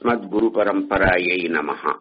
அஸ்மத் குரு பரம்பராயை நமஹா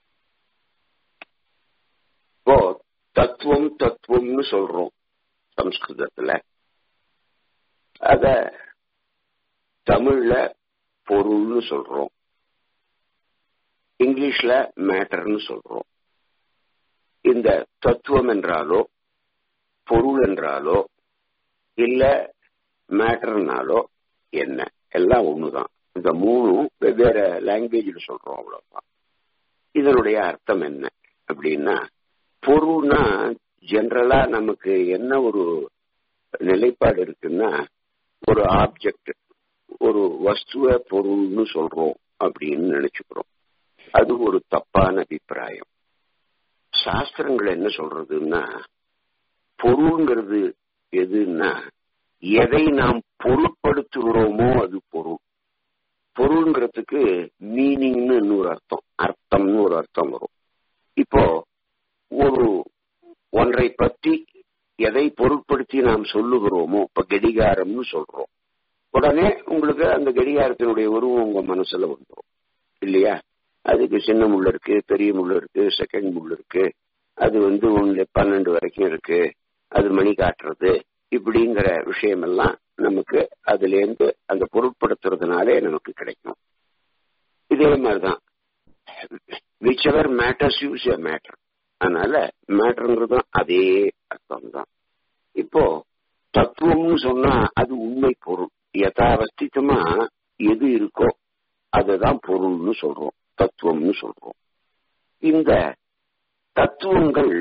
இப்போ தத்துவம் தத்துவம்னு சொல்றோம் சம்ஸ்கிருதத்துல அத தமிழ்ல பொருள்னு சொல்றோம் இங்கிலீஷ்ல மேட்டர்னு சொல்றோம் இந்த தத்துவம் என்றாலோ பொருள் என்றாலோ இல்ல மேட்டர்னாலோ என்ன எல்லாம் ஒண்ணுதான் இந்த மூணும் வெவ்வேறு லாங்குவேஜில் சொல்றோம் அவ்வளவுதான் இதனுடைய அர்த்தம் என்ன அப்படின்னா பொருள்னா ஜென்ரலா நமக்கு என்ன ஒரு நிலைப்பாடு இருக்குன்னா ஒரு ஆப்ஜெக்ட் ஒரு வஸ்துவ பொருள்னு சொல்றோம் அப்படின்னு நினைச்சுக்கிறோம் அது ஒரு தப்பான அபிப்பிராயம் சாஸ்திரங்கள் என்ன சொல்றதுன்னா பொருள்ங்கிறது எதுன்னா எதை நாம் பொருட்படுத்துகிறோமோ அது பொருள் பொருள்ங்கிறதுக்கு மீனிங்னு ஒரு அர்த்தம் அர்த்தம்னு ஒரு அர்த்தம் வரும் இப்போ ஒரு ஒன்றை பற்றி எதை பொருட்படுத்தி நாம் சொல்லுகிறோமோ இப்ப கடிகாரம்னு சொல்றோம் உடனே உங்களுக்கு அந்த கடிகாரத்தினுடைய உருவம் உங்க மனசுல வந்துடும் இல்லையா அதுக்கு சின்ன முள்ள இருக்கு பெரிய முள்ள இருக்கு செகண்ட் முள்ள இருக்கு அது வந்து ஒன்னு பன்னெண்டு வரைக்கும் இருக்கு அது மணி காட்டுறது இப்படிங்கிற விஷயமெல்லாம் நமக்கு அதுல இருந்து அந்த பொருட்படுத்துறதுனாலே நமக்கு கிடைக்கும் இதே மாதிரிதான் whichever matters use a matter அதனால மேட்டருங்கிறதும் அதே அர்த்தம் தான் இப்போ தத்துவம்னு சொன்னா அது உண்மை பொருள் யதாவஸ்தித்தமா எது இருக்கோ அதுதான் பொருள்னு சொல்றோம் தத்துவம்னு சொல்றோம் இந்த தத்துவங்கள்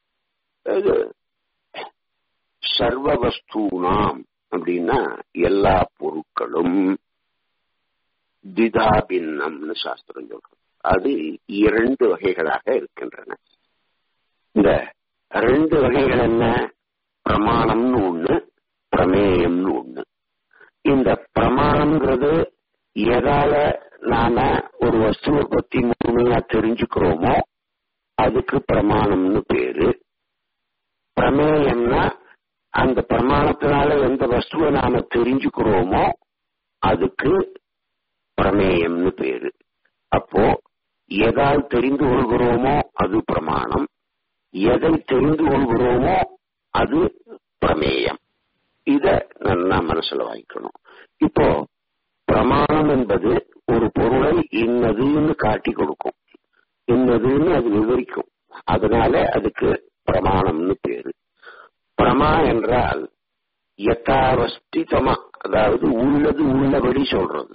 சர்வ வஸ்தூனாம் அப்படின்னா எல்லா பொருட்களும் திதாபின்னம்னு சாஸ்திரம் சொல்றோம் அது இரண்டு வகைகளாக இருக்கின்றன இந்த ரெண்டு வகைகள் என்ன பிரமாணம்னு ஒண்ணு பிரமேயம்னு ஒண்ணு இந்த பிரமாணம்ங்கிறது எதால நாம ஒரு வஸ்துவை பத்தி முழுமையா தெரிஞ்சுக்கிறோமோ அதுக்கு பிரமாணம்னு பேரு பிரமேயம்னா அந்த பிரமாணத்தினால எந்த வஸ்துவை நாம தெரிஞ்சுக்கிறோமோ அதுக்கு பிரமேயம்னு பேரு அப்போ எதால் தெரிந்து கொள்கிறோமோ அது பிரமாணம் எதை தெரிந்து கொள்கிறோமோ அது பிரமேயம் இத நல்லா மனசுல வாங்கிக்கணும் இப்போ பிரமாணம் என்பது ஒரு பொருளை இன்னதுன்னு காட்டி கொடுக்கும் இன்னதுன்னு அது விவரிக்கும் அதனால அதுக்கு பிரமாணம்னு பேரு பிரமா என்றால் யதாவஸ்திதமா அதாவது உள்ளது உள்ளபடி சொல்றது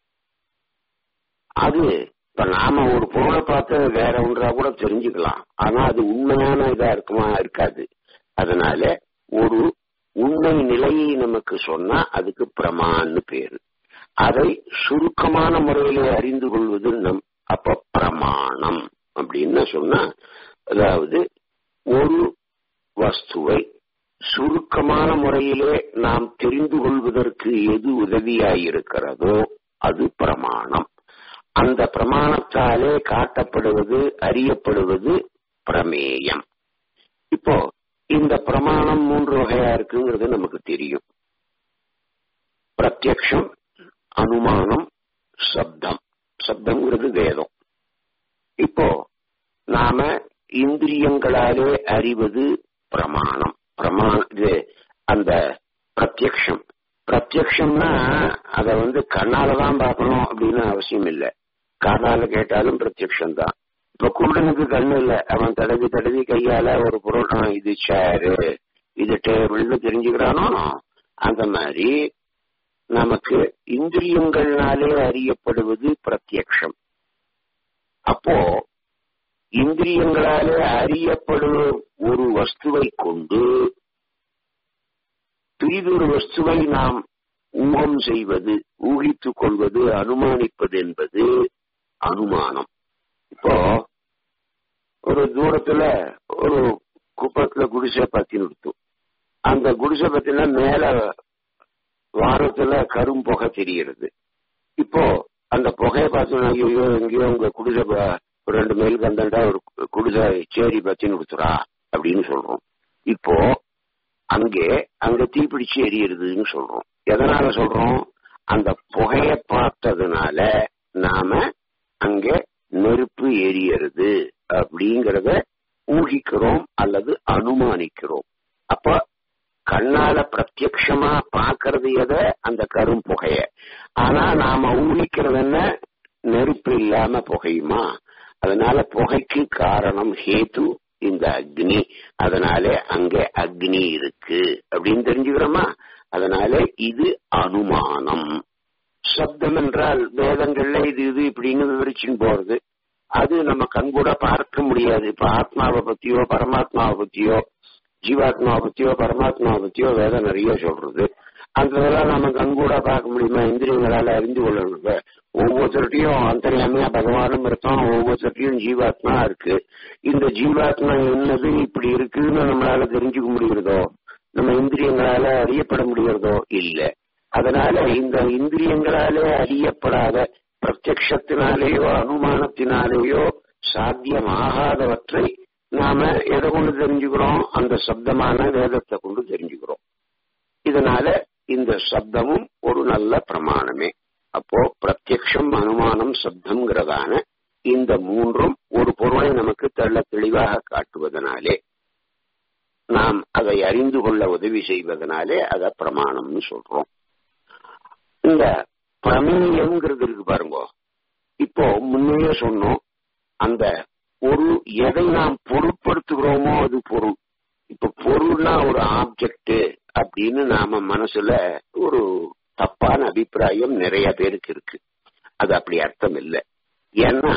அது இப்ப நாம ஒரு பொருளை பார்த்து வேற ஒன்றா கூட தெரிஞ்சுக்கலாம் ஆனா அது உண்மையான இதா இருக்குமா இருக்காது அதனால ஒரு உண்மை நிலையை நமக்கு சொன்னா அதுக்கு பிரமான்னு பேரு அதை சுருக்கமான முறையிலே அறிந்து கொள்வது நம் அப்ப பிரமாணம் அப்படின்னு சொன்னா அதாவது ஒரு வஸ்துவை சுருக்கமான முறையிலே நாம் தெரிந்து கொள்வதற்கு எது உதவியாயிருக்கிறதோ அது பிரமாணம் அந்த பிரமாணத்தாலே காட்டப்படுவது அறியப்படுவது பிரமேயம் இப்போ இந்த பிரமாணம் மூன்று வகையா இருக்குங்கிறது நமக்கு தெரியும் பிரத்யக்ஷம் அனுமானம் சப்தம் சப்தம்ங்கிறது வேதம் இப்போ நாம இந்திரியங்களாலே அறிவது பிரமாணம் பிரமாண இது அந்த பிரத்யக்ஷம் பிரத்யக்ஷம்னா அத வந்து கண்ணால தான் பார்க்கணும் அப்படின்னு அவசியம் இல்லை காதால கேட்டாலும் பிரத்யக்ஷம் தான் இப்ப குருடனுக்கு கண்ணு இல்ல அவன் தடவி தடவி கையால ஒரு பொருள் இது சேரு இது டேபிள்னு தெரிஞ்சுக்கிறானோ அந்த மாதிரி நமக்கு இந்திரியங்கள்னாலே அறியப்படுவது பிரத்யக்ஷம் அப்போ இந்திரியங்களாலே அறியப்படும் ஒரு வஸ்துவை கொண்டு பிரிதொரு வஸ்துவை நாம் ஊகம் செய்வது ஊகித்துக் கொள்வது அனுமானிப்பது என்பது அனுமானம் இப்போ ஒரு தூரத்துல ஒரு குப்பத்துல குடிசை பத்தி நிறுத்தும் அந்த குடிசை பத்தின மேல வாரத்துல கரும் புகை தெரிகிறது இப்போ அந்த புகையை பார்த்து ஐயோ எங்கேயோ உங்க குடிசை ஒரு ரெண்டு மைல் கந்தண்டா ஒரு குடிசை சேரி பத்தி நிறுத்துறா அப்படின்னு சொல்றோம் இப்போ அங்கே அங்க தீப்பிடிச்சு எரியுறதுன்னு சொல்றோம் எதனால சொல்றோம் அந்த புகைய பார்த்ததுனால நாம எரியறது அப்படிங்கறத ஊகிக்கிறோம் அல்லது அனுமானிக்கிறோம் அப்ப கண்ணால பிரத்யக்ஷமா பாக்குறது எத அந்த கரும் புகைய ஆனா நாம ஊகிக்கிறது என்ன நெருப்பு இல்லாம புகையுமா அதனால புகைக்கு காரணம் ஹேது இந்த அக்னி அதனால அங்க அக்னி இருக்கு அப்படின்னு தெரிஞ்சுக்கிறோமா அதனால இது அனுமானம் சப்தம் என்றால் வேதங்கள்ல இது இது இப்படின்னு விவரிச்சுன்னு போறது அது நம்ம கண்கூட பார்க்க முடியாது இப்ப ஆத்மாவை பத்தியோ பரமாத்மாவை பத்தியோ ஜீவாத்மாவை பத்தியோ பரமாத்மாவை பத்தியோ வேதம் நிறைய சொல்றது அந்த இதெல்லாம் நம்ம கண்கூட பார்க்க முடியுமா இந்திரியங்களால அறிந்து கொள்ளணும் ஒவ்வொருத்தருட்டையும் அந்தரியாமையா பகவானும் இருக்கான் ஒவ்வொருத்தருட்டையும் ஜீவாத்மா இருக்கு இந்த ஜீவாத்மா என்னது இப்படி இருக்குன்னு நம்மளால தெரிஞ்சுக்க முடிகிறதோ நம்ம இந்திரியங்களால அறியப்பட முடிகிறதோ இல்ல அதனால இந்த இந்திரியங்களாலே அறியப்படாத பிரத்யக்ஷத்தினாலேயோ அனுமானத்தினாலேயோ சாத்தியமாகாதவற்றை நாம எதை கொண்டு தெரிஞ்சுக்கிறோம் அந்த சப்தமான வேதத்தை கொண்டு தெரிஞ்சுக்கிறோம் இதனால இந்த சப்தமும் ஒரு நல்ல பிரமாணமே அப்போ பிரத்யக்ஷம் அனுமானம் சப்தம்ங்கிறதான இந்த மூன்றும் ஒரு பொருளை நமக்கு தெள்ள தெளிவாக காட்டுவதனாலே நாம் அதை அறிந்து கொள்ள உதவி செய்வதனாலே அதை பிரமாணம்னு சொல்றோம் இந்த பிரமேயம்ங்கிறது இருக்கு பாருங்க இப்போ முன்னையே சொன்னோம் அந்த ஒரு எதை நாம் பொருட்படுத்துகிறோமோ அது பொருள் இப்ப பொருள்னா ஒரு ஆப்ஜெக்ட் அப்படின்னு நாம மனசுல ஒரு தப்பான அபிப்பிராயம் நிறைய பேருக்கு இருக்கு அது அப்படி அர்த்தம் இல்லை ஏன்னா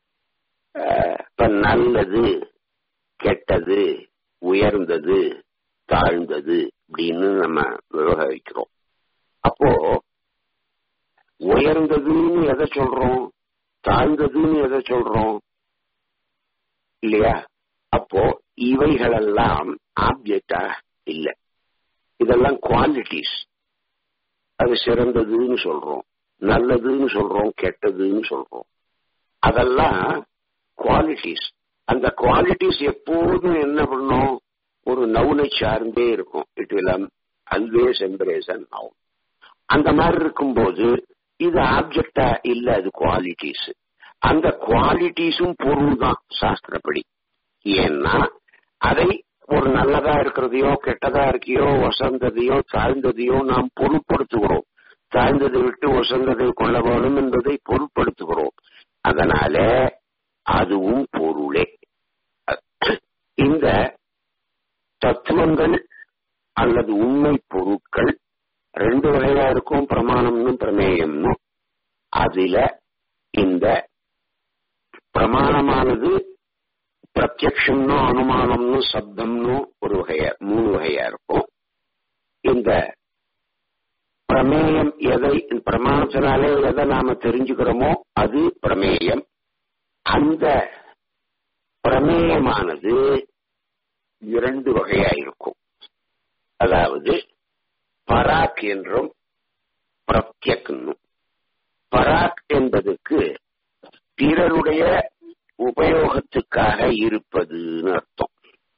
இப்ப நல்லது கெட்டது உயர்ந்தது தாழ்ந்தது அப்படின்னு நம்ம விவகரிக்கிறோம் அப்போ உயர்ந்ததுன்னு எதை சொல்றோம் தாழ்ந்ததுன்னு எதை சொல்றோம் இல்லையா அப்போ இவைகளெல்லாம் ஆப்ஜெக்டா இல்ல இதெல்லாம் குவாலிட்டிஸ் அது சிறந்ததுன்னு சொல்றோம் நல்லதுன்னு சொல்றோம் கெட்டதுன்னு சொல்றோம் அதெல்லாம் குவாலிட்டிஸ் அந்த குவாலிட்டிஸ் எப்போதும் என்ன பண்ணும் ஒரு நவுனை சார்ந்தே இருக்கும் it will always embrace and noun அந்த மாதிரி இருக்கும்போது இது ஆப்ஜெக்டா இல்ல அது குவாலிட்டிஸ் அந்த குவாலிட்டிஸும் பொருள் தான் சாஸ்திரப்படி ஏன்னா அதை ஒரு நல்லதா இருக்கிறதையோ கெட்டதா இருக்கையோ வசந்ததையோ தாழ்ந்ததையோ நாம் பொருட்படுத்துகிறோம் தாழ்ந்ததை விட்டு வசந்ததை கொள்ள வேணும் என்பதை பொருட்படுத்துகிறோம் அதனால அதுவும் பொருளே இந்த தத்துவங்கள் அல்லது உண்மை பொருட்கள் ரெண்டு வகையா இருக்கும் பிரமாணம்னு பிரமேயம்னு அதுல இந்த பிரமாணமானது பிரத்யக்ஷம்னு அனுமானம்னு சப்தம்னு ஒரு வகையா மூணு வகையா இருக்கும் இந்த பிரமேயம் எதை பிரமாணத்தினாலே எதை நாம தெரிஞ்சுக்கிறோமோ அது பிரமேயம் அந்த பிரமேயமானது இரண்டு வகையா இருக்கும் அதாவது பராக் என்றும் பிரத்யக் பராக் என்பதற்கு பிறருடைய உபயோகத்துக்காக இருப்பதுன்னு அர்த்தம்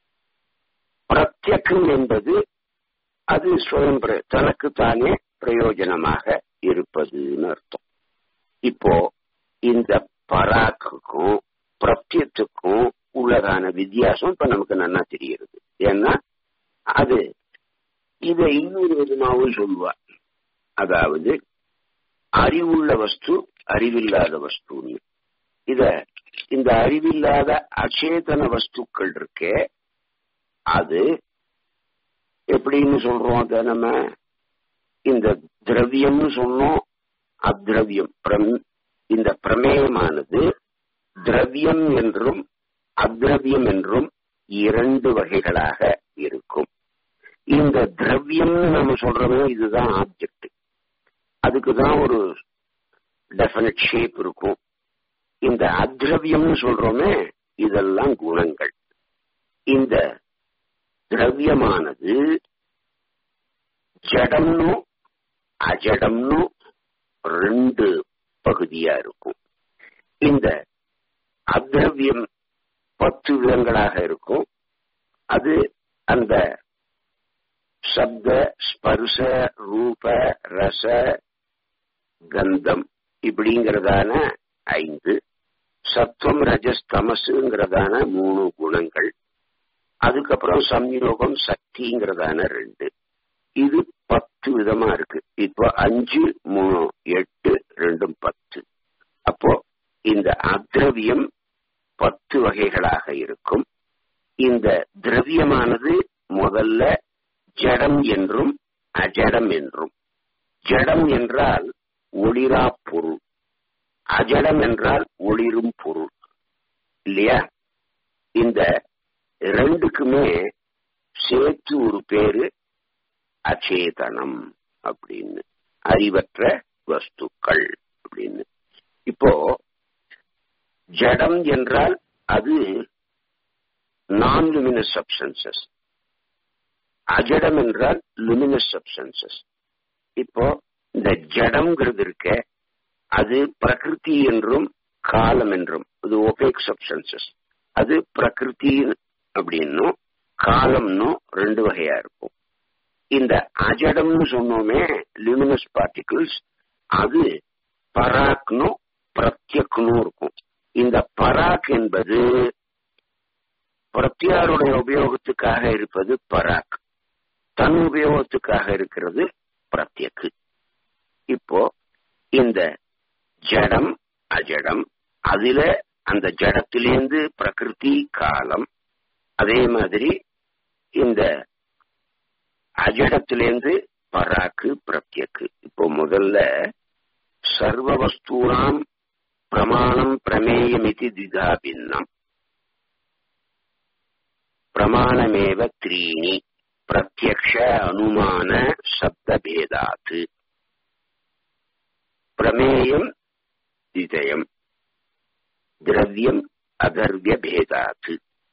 பிரத்யக்கம் என்பது அது சுயம் தனக்கு தானே பிரயோஜனமாக இருப்பதுன்னு அர்த்தம் இப்போ இந்த பராக்குக்கும் பிரத்யத்துக்கும் உள்ளதான வித்தியாசம் இப்ப நமக்கு நல்லா தெரிகிறது ஏன்னா அது இதை இன்னொரு விதமாகவும் சொல்லுவா அதாவது அறிவுள்ள வஸ்து அறிவில்லாத வஸ்துன்னு இத இந்த அறிவில்லாத அச்சேதன வஸ்துக்கள் இருக்கே அது எப்படின்னு சொல்றோம் அத நம்ம இந்த திரவியம்னு சொன்னோம் அத்ரவியம் இந்த பிரமேயமானது திரவியம் என்றும் அத்ரவியம் என்றும் இரண்டு வகைகளாக இருக்கும் இந்த திரவியம்னு நம்ம சொல்றோமே இதுதான் ஆப்ஜெக்ட் அதுக்கு தான் ஒரு டெபினட் ஷேப் இருக்கும் இந்த அத்ரவியம்னு சொல்றோமே இதெல்லாம் குணங்கள் இந்த திரவியமானது ஜடம்னு அஜடம்னு ரெண்டு பகுதியா இருக்கும் இந்த அத்ரவியம் பத்து விதங்களாக இருக்கும் அது அந்த சப்த ஸ்பர்ச ரூப ரச கந்தம் இப்படிங்கிறதான ஐந்து சத்துவம் ரஜஸ் தமசுங்கிறதான மூணு குணங்கள் அதுக்கப்புறம் சம்யோகம் சக்திங்கிறதான ரெண்டு இது பத்து விதமா இருக்கு இப்போ அஞ்சு மூணு எட்டு ரெண்டும் பத்து அப்போ இந்த அத்ரவியம் பத்து வகைகளாக இருக்கும் இந்த திரவியமானது முதல்ல ஜடம் என்றும் அஜடம் என்றும் ஜடம் என்றால் ஒளிரா பொருள் அஜடம் என்றால் ஒளிரும் பொருள் இல்லையா இந்த ரெண்டுக்குமே சேர்த்து ஒரு பேரு அச்சேதனம் அப்படின்னு அறிவற்ற வஸ்துக்கள் அப்படின்னு இப்போ ஜடம் என்றால் அது நான் லுமினஸ் சப்ஸ்டன்சஸ் அஜடம் என்றால் லுமினஸ் சப்ஸ்டன்சஸ் இப்போ இந்த ஜடம்ங்கிறது இருக்க அது பிரகிருதி என்றும் காலம் என்றும் இது ஒபேக் சப்ஸ்டன்சஸ் அது பிரகிருதி அப்படின்னும் காலம்னும் ரெண்டு வகையா இருக்கும் இந்த அஜடம்னு சொன்னோமே லுமினஸ் பார்ட்டிகிள்ஸ் அது பராக்னும் பிரத்யக்னும் இருக்கும் இந்த பராக் என்பது பிரத்யாருடைய உபயோகத்துக்காக இருப்பது பராக் தன் உபயோகத்துக்காக இருக்கிறது பிரத்யக்கு இப்போ இந்த ஜடம் அஜடம் அதுல அந்த ஜடத்திலேந்து பிரகிருதி காலம் அதே மாதிரி இந்த அஜடத்திலேந்து பராக்கு பிரத்யக்கு இப்போ முதல்ல சர்வ வஸ்தூனாம் பிரமாணம் பிரமேயம் இது திதா பின்னம் பிரமாணமேவ த்ரீணி பிரத்யக்ஷ அனுமான சப்தபேதாத் பிரமேயம் திதயம் திரவியம் அதர்விய பேதாத்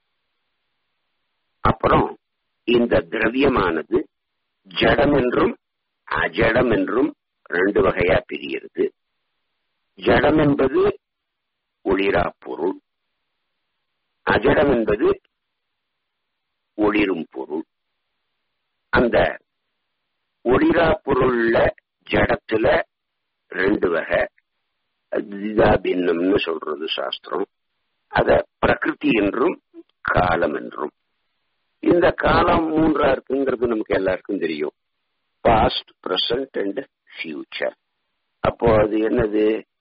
அப்புறம் இந்த திரவியமானது ஜடம் என்றும் அஜடம் என்றும் ரெண்டு வகையா பிரிகிறது ஜடம் என்பது ஒளிரா பொருள் அஜடம் என்பது ஒளிரும் பொருள் அந்த ஒளிரா பொருள்ல ஜடத்துல ரெண்டு வகை திதா பின்னம்னு சொல்றது சாஸ்திரம் அத பிரகிருதி என்றும் காலம் என்றும் இந்த காலம் மூன்றா இருக்குங்கிறது நமக்கு எல்லாருக்கும் தெரியும் பாஸ்ட் பிரசன்ட் அண்ட் ஃபியூச்சர் அப்போ அது என்னது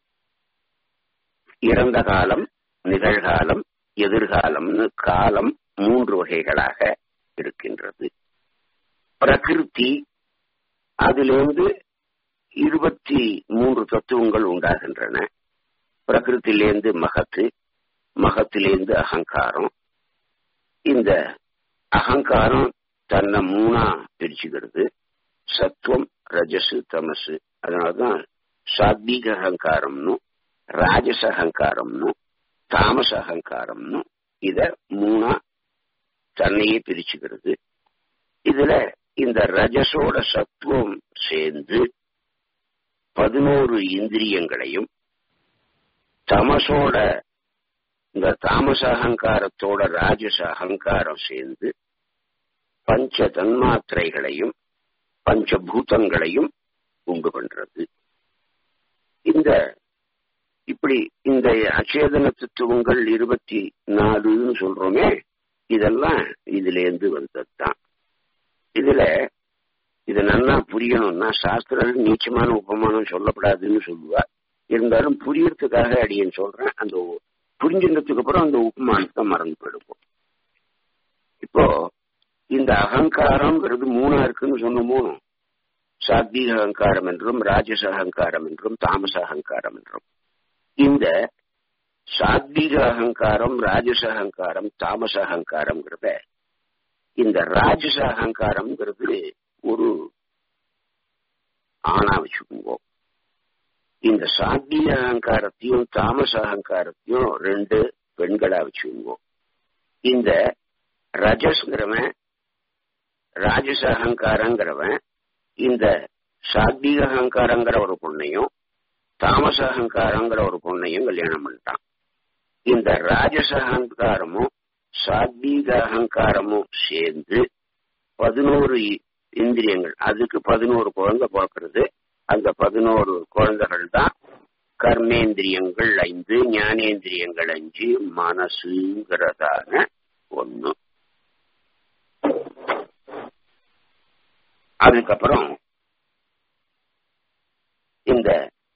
இறந்த காலம் நிகழ்காலம் எதிர்காலம்னு காலம் மூன்று வகைகளாக இருக்கின்றது பிரகிருதி அதிலிருந்து இருபத்தி மூன்று தத்துவங்கள் உண்டாகின்றன பிரகிருத்திலேருந்து மகத்து மகத்திலேருந்து அகங்காரம் இந்த அகங்காரம் தன்னை மூணா பிரிச்சுக்கிறது சத்துவம் ரஜசு தமசு அதனாலதான் சாத்வீக அகங்காரம்னு ராஜச அகங்காரம்னு தாமச அகங்காரம்னு இத மூணா தன்னையே பிரிச்சுக்கிறது இதுல இந்த ரஜசோட சத்துவம் சேர்ந்து பதினோரு இந்திரியங்களையும் தமசோட இந்த தாமச அகங்காரத்தோட ராஜச அகங்காரம் சேர்ந்து பஞ்ச தன்மாத்திரைகளையும் பஞ்சபூதங்களையும் உண்டு பண்றது இந்த இப்படி இந்த அச்சேதன தத்துவங்கள் இருபத்தி நாலுன்னு சொல்றோமே இதெல்லாம் இதுல இருந்து வந்ததுதான் இதுல இது நல்லா புரியணும்னா சாஸ்திரம் நீச்சமான உபமானம் சொல்லப்படாதுன்னு சொல்லுவா இருந்தாலும் புரியறதுக்காக அடியேன்னு சொல்றேன் அந்த புரிஞ்சின்றதுக்கு அப்புறம் அந்த உபமானத்தை மறந்து போயிடுவோம் இப்போ இந்த அகங்காரம்ங்கிறது மூணா இருக்குன்னு சொன்னோமோ சாத்வீக அகங்காரம் என்றும் ராஜச அகங்காரம் என்றும் தாமச அகங்காரம் என்றும் இந்த சாத்வீக அகங்காரம் ராஜச அகங்காரம் தாமச அகங்காரம்ங்கிறத இந்த ராஜச அகங்காரம்ங்கிறது ஒரு ஆணா வச்சுக்கோங்க இந்த சாத்வீக அகங்காரத்தையும் தாமச அகங்காரத்தையும் ரெண்டு பெண்களா வச்சுக்கோங்க இந்த ரஜஸ்ங்கிறவன் ராஜச அகங்காரங்கிறவன் இந்த சாத்வீக அகங்காரங்கிற ஒரு பொண்ணையும் தாமச அகங்காரங்கிற ஒரு பொண்ணையும் கல்யாணம் பண்ணிட்டான் இந்த ராஜச அகங்காரமும் சாத்வீக அகங்காரமும் சேர்ந்து பதினோரு இந்திரியங்கள் அதுக்கு பதினோரு குழந்தை பிறக்கிறது அந்த பதினோரு குழந்தைகள் தான் கர்மேந்திரியங்கள் ஐந்து ஞானேந்திரியங்கள் அஞ்சு மனசுங்கிறதான ஒண்ணு அதுக்கப்புறம் இந்த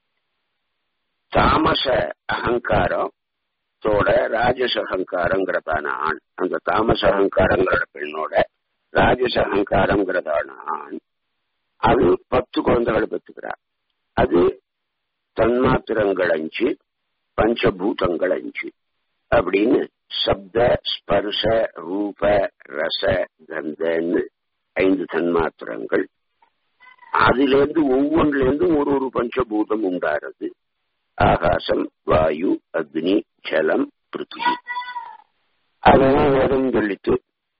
தாமச அகங்காரம் தோட ராஜச அகங்காரங்கிறதான ஆண் அந்த தாமச அகங்காரங்கிற பெண்ணோட ராஜச அகங்காரங்கிறதான ஆண் அது பத்து குழந்தைகளை பெற்றுக்கிறார் அது தன்மாத்திரங்கள் அஞ்சு பஞ்சபூதங்கள் அஞ்சு அப்படின்னு சப்த ஸ்பர்ச ரூப ரச கந்தன்னு ஐந்து தன்மாத்திரங்கள் அதுல இருந்து ஒவ்வொன்றுல இருந்தும் ஒரு ஒரு பஞ்சபூதம் உண்டாறது ஆகாசம் வாயு அக்னி ஜலம் பிருத்திவி அதெல்லாம் வேதம் சொல்லித்து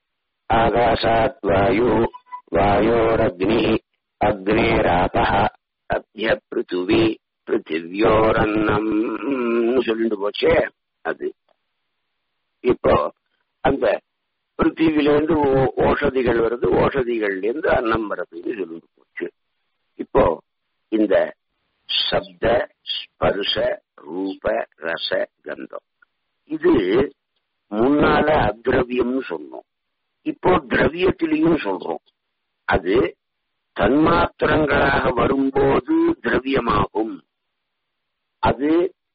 ஆகாசாத் வாயு வாயோரக்னி அக்னேராப அத்திய பிருத்துவி பிருத்திவியோரன்னம் சொல்லிட்டு போச்சே அது இப்போ அந்த பிருத்திவிலேருந்து ஓஷதிகள் வருது ஓஷதிகள்ல இருந்து அன்னம் வருதுன்னு சொல்லிட்டு போச்சு இப்போ இந்த சப்த ஸ்பர்ஷ ரூப ரச கந்தம் இது முன்னால அத்ரவியம்னு சொன்னோம் இப்போ திரவியத்திலையும் சொல்றோம் அது தன்மாத்திரங்களாக வரும்போது திரவியமாகும் அது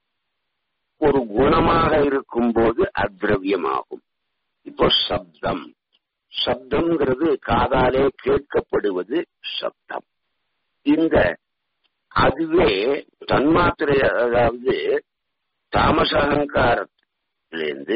ஒரு குணமாக இருக்கும்போது அத்ரவியமாகும் இப்போ சப்தம் சப்தம்ங்கிறது காதாலே கேட்கப்படுவது சப்தம் இந்த அதுவே தன்மாத்திரை அதாவது தாமச அகங்காரத்திலிருந்து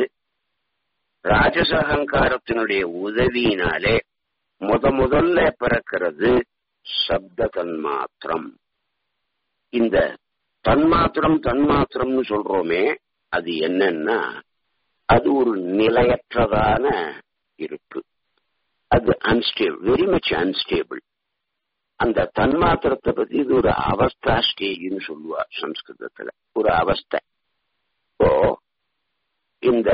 ராஜச அகங்காரத்தினுடைய உதவியினாலே முத முதல்ல பிறக்கிறது சப்த தன்மாத்திரம் இந்த தன்மாத்திரம் தன்மாத்திரம்னு சொல்றோமே அது என்னன்னா அது ஒரு நிலையற்றதான இருப்பு அது அன்ஸ்டேபிள் வெரி மச் அன்ஸ்டேபிள் அந்த தன்மாத்திரத்தை பத்தி இது ஒரு அவஸ்தா ஸ்டேஜ்னு சொல்லுவா சம்ஸ்கிருதத்துல ஒரு அவஸ்தை இப்போ இந்த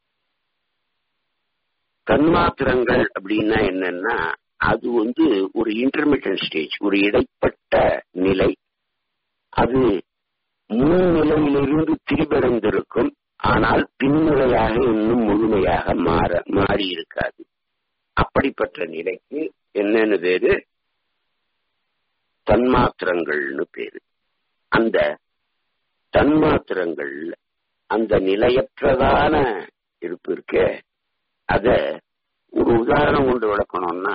தன்மாத்திரங்கள் அப்படின்னா என்னன்னா அது வந்து ஒரு இன்டர்மீடியட் ஸ்டேஜ் ஒரு இடைப்பட்ட நிலை அது முன்னிலையிலிருந்து திரிபடைந்திருக்கும் ஆனால் பின்னிலையாக இன்னும் முழுமையாக மாற மாறி இருக்காது அப்படிப்பட்ட நிலைக்கு என்னன்னு பேரு தன்மாத்திரங்கள்னு பேரு அந்த தன்மாத்திரங்கள் அந்த நிலையற்றதான இருப்பு இருக்க அத ஒரு உதாரணம் கொண்டு விளக்கணும்னா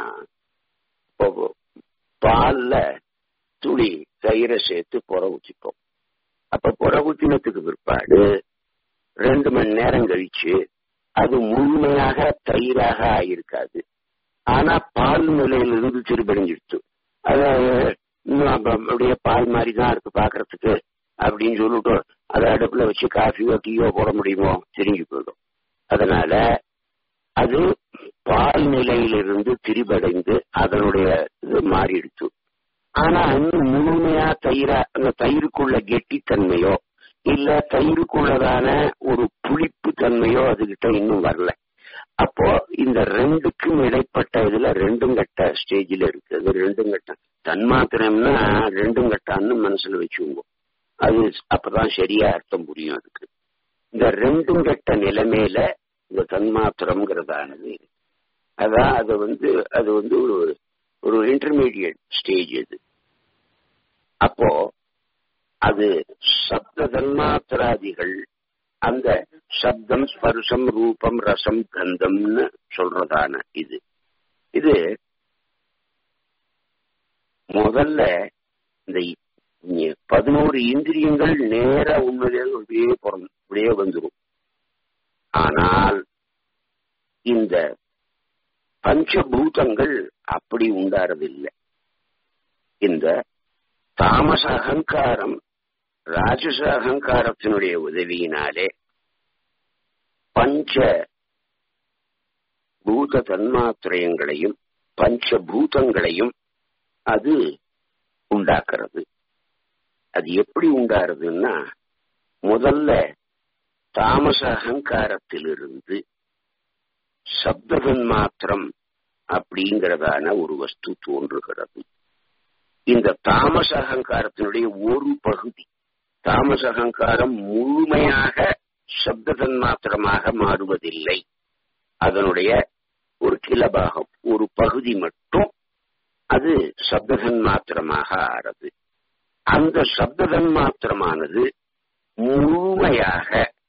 பால்ல துளி தயிரை சேர்த்து புற ஊற்றிப்போம் அப்ப புற ஊற்றினத்துக்கு பிற்பாடு ரெண்டு மணி நேரம் கழிச்சு அது முழுமையாக தயிராக ஆயிருக்காது ஆனா பால் நிலையிலிருந்து திருப்படைஞ்சிடுச்சு அது அப்படியே பால் மாதிரி தான் இருக்கு பாக்குறதுக்கு அப்படின்னு சொல்லிட்டு அதை அடுப்புல வச்சு காஃபியோ டீயோ போட முடியுமோ தெரிஞ்சு போயிடும் அதனால அது பால் நிலையிலிருந்து திரிபடைந்து அதனுடைய இது மாறிடுச்சு ஆனா இன்னும் முழுமையா தயிரா அந்த தயிருக்குள்ள கெட்டித்தன்மையோ இல்ல தயிருக்குள்ளதான ஒரு புளிப்பு தன்மையோ அதுகிட்ட இன்னும் வரல அப்போ இந்த ரெண்டுக்கும் இடைப்பட்ட இதுல ரெண்டும் கட்ட ஸ்டேஜில் இருக்கு அது ரெண்டும் கட்டம் தன்மாத்திரம்னா ரெண்டும் கட்டான்னு மனசுல வச்சுக்கோங்க அது அப்பதான் சரியா அர்த்தம் புரியும் அதுக்கு இந்த ரெண்டும் கட்ட நிலைமையில இந்த தன்மாத்திரம்ங்கிறதானது அதான் அது வந்து அது வந்து ஒரு ஒரு இன்டர்மீடியட் ஸ்டேஜ் இது அப்போ அது சப்த தன்மாத்திராதிகள் அந்த சப்தம் ஸ்பர்சம் ரூபம் ரசம் கந்தம்னு சொல்றதான இது இது முதல்ல இந்த பதினோரு இந்திரியங்கள் நேர உண்மையிலே அப்படியே பிறந்து அப்படியே வந்துடும் ஆனால் இந்த பஞ்சபூதங்கள் அப்படி உண்டாறதில்லை இந்த தாமச அகங்காரம் ராஜச அகங்காரத்தினுடைய உதவியினாலே பஞ்ச பூத தன்மாத்திரயங்களையும் பஞ்சபூதங்களையும் அது உண்டாக்குறது அது எப்படி உண்டாருதுன்னா முதல்ல தாமச அகங்காரத்திலிருந்து சப்தகன் மாத்திரம் அப்படிங்கிறதான ஒரு வஸ்து தோன்றுகிறது இந்த தாமச அகங்காரத்தினுடைய ஒரு பகுதி தாமச அகங்காரம் முழுமையாக சப்த தன்மாத்திரமாக மாறுவதில்லை அதனுடைய ஒரு கிளபாகம் ஒரு பகுதி மட்டும் அது சப்ததன் மாத்திரமாக ஆறது அந்த சப்ததன் மாத்திரமானது முழுமையாக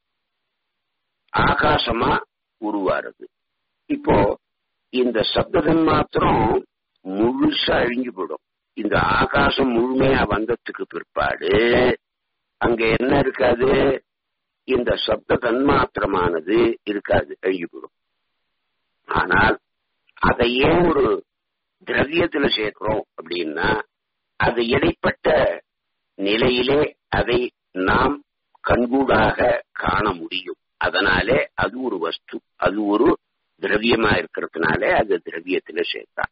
ஆகாசமா உருவாருது இப்போ இந்த சப்ததன் மாத்திரம் முழுசா அழிஞ்சு போடும் இந்த ஆகாசம் முழுமையா வந்ததுக்கு பிற்பாடு அங்க என்ன இருக்காது இந்த சப்த தன்மாத்திரமானது இருக்காது அழிஞ்சு போடும் ஆனால் அதை ஏன் ஒரு திரவியத்துல சேர்க்கிறோம் அப்படின்னா அது இடைப்பட்ட நிலையிலே அதை நாம் கண்கூடாக காண முடியும் அதனாலே அது ஒரு வஸ்து அது ஒரு திரவியமா இருக்கிறதுனாலே அது திரவியத்துல சேர்த்தா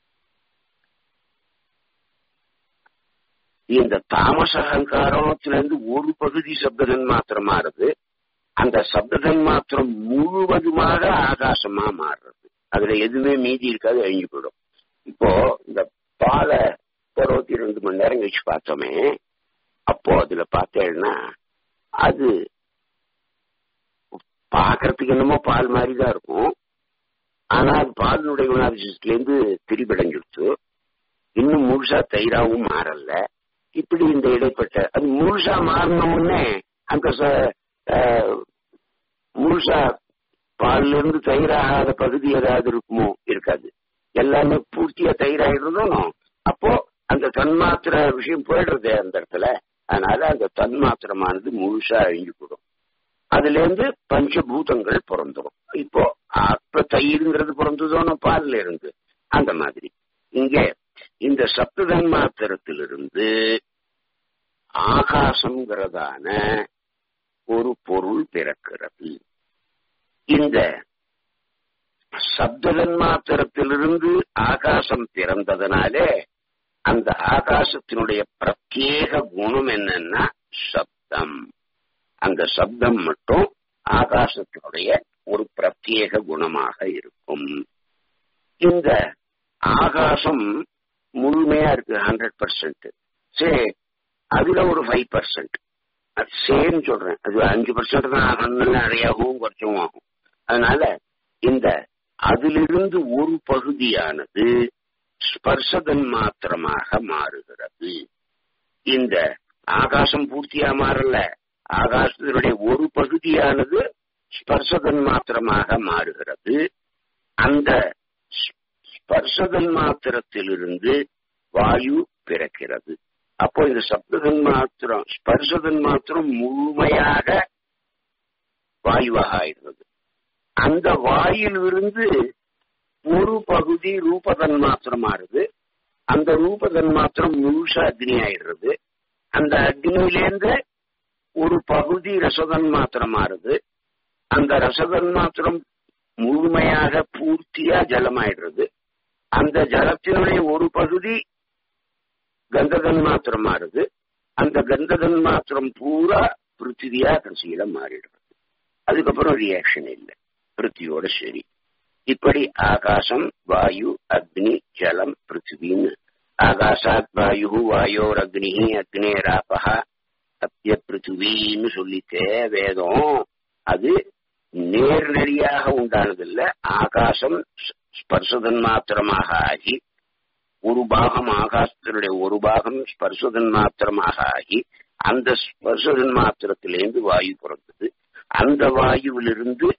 இந்த தாமச அகங்காரத்துல இருந்து ஒரு பகுதி சப்ததன் மாத்திரம் மாறுது அந்த சப்ததன் மாத்திரம் முழுவதுமாக ஆகாசமா மாறுறது அதுல எதுவுமே மீதி இருக்காது அழிஞ்சு போயிடும் இப்போ இந்த பாலை இருபத்தி ரெண்டு மணி நேரம் கழிச்சு பார்த்தோமே அப்போ அதுல பார்த்தேன்னா அது பாக்குறதுக்கு என்னமோ பால் மாதிரி தான் இருக்கும் ஆனா அது பாலினுடைய குணாதிசயத்துல இருந்து திரிபடைஞ்சிடுச்சு இன்னும் முழுசா தயிராவும் மாறல இப்படி இந்த இடைப்பட்ட அது முழுசா மாறின உடனே அந்த முழுசா பால்ல இருந்து தயிராகாத பகுதி ஏதாவது இருக்குமோ இருக்காது எல்லாமே பூர்த்தியா தயிராயிடுறதும் அப்போ அந்த தன்மாத்திர விஷயம் போயிடுறது அந்த இடத்துல அதனால அந்த தன்மாத்திரமானது முழுசா அழிஞ்சு போடும் அதுல இருந்து பஞ்சபூதங்கள் பிறந்துடும் இப்போ அப்ப தயிருங்கிறது பிறந்ததோன்னு பால்ல இருந்து அந்த மாதிரி இங்க இந்த சப்த தன்மாத்திரத்திலிருந்து ஆகாசம்ங்கிறதான ஒரு பொருள் பிறக்கிறது இந்த சப்ததன் மாத்திரத்திலிருந்து ஆகாசம் பிறந்ததுனாலே அந்த ஆகாசத்தினுடைய பிரத்யேக குணம் என்னன்னா சப்தம் அந்த சப்தம் மட்டும் ஆகாசத்தினுடைய ஒரு பிரத்யேக குணமாக இருக்கும் இந்த ஆகாசம் முழுமையா இருக்கு ஹண்ட்ரட் பர்சன்ட் சரி அதுல ஒரு ஃபைவ் பர்சன்ட் அது சேம் சொல்றேன் அது அஞ்சு பர்சன்ட் தான் நிறையாகவும் குறைச்சும் ஆகும் அதனால இந்த அதிலிருந்து ஒரு பகுதியானது ஸ்பர்சதன் மாத்திரமாக மாறுகிறது இந்த ஆகாசம் பூர்த்தியா மாறல ஆகாசத்தினுடைய ஒரு பகுதியானது ஸ்பர்சதன் மாத்திரமாக மாறுகிறது அந்த ஸ்பர்சதன் மாத்திரத்திலிருந்து வாயு பிறக்கிறது அப்போ இந்த சப்ததன் மாத்திரம் ஸ்பர்சதன் மாத்திரம் முழுமையாக வாயுவாக ஆயிடுறது அந்த வாயிலிருந்து ஒரு பகுதி ரூபதன் மாத்திரம் மாறுது அந்த ரூபதன் மாத்திரம் முழுசா அக்னி ஆயிடுறது அந்த அக்னியிலேருந்து ஒரு பகுதி ரசதன் மாத்திரம் மாறுது அந்த ரசதன் மாத்திரம் முழுமையாக பூர்த்தியா ஜலமாயிடுறது அந்த ஜலத்தினுடைய ஒரு பகுதி கந்ததன் மாத்திரம் மாறுது அந்த கந்ததன் மாத்திரம் பூரா பிருத்திவியா கடைசியில மாறிடுறது அதுக்கப்புறம் ரியாக்ஷன் இல்லை பிருத்தியோட சரி இப்படி ஆகாசம் வாயு அக்னி ஜலம் பிருத்திவின்னு ஆகாசாத் வாயு வாயோர் அக்னி அக்னேராபகா சத்திய பிருத்திவின்னு சொல்லித்தே வேதம் அது நேர்நெறியாக உண்டானதில்ல ஆகாசம் ஸ்பர்சதன் மாத்திரமாக ஆகி ஒரு பாகம் ஆகாசத்தினுடைய ஒரு பாகம் ஸ்பர்சதன் மாத்திரமாக ஆகி அந்த ஸ்பர்சதன் மாத்திரத்திலிருந்து வாயு பிறந்தது அந்த வாயுவிலிருந்து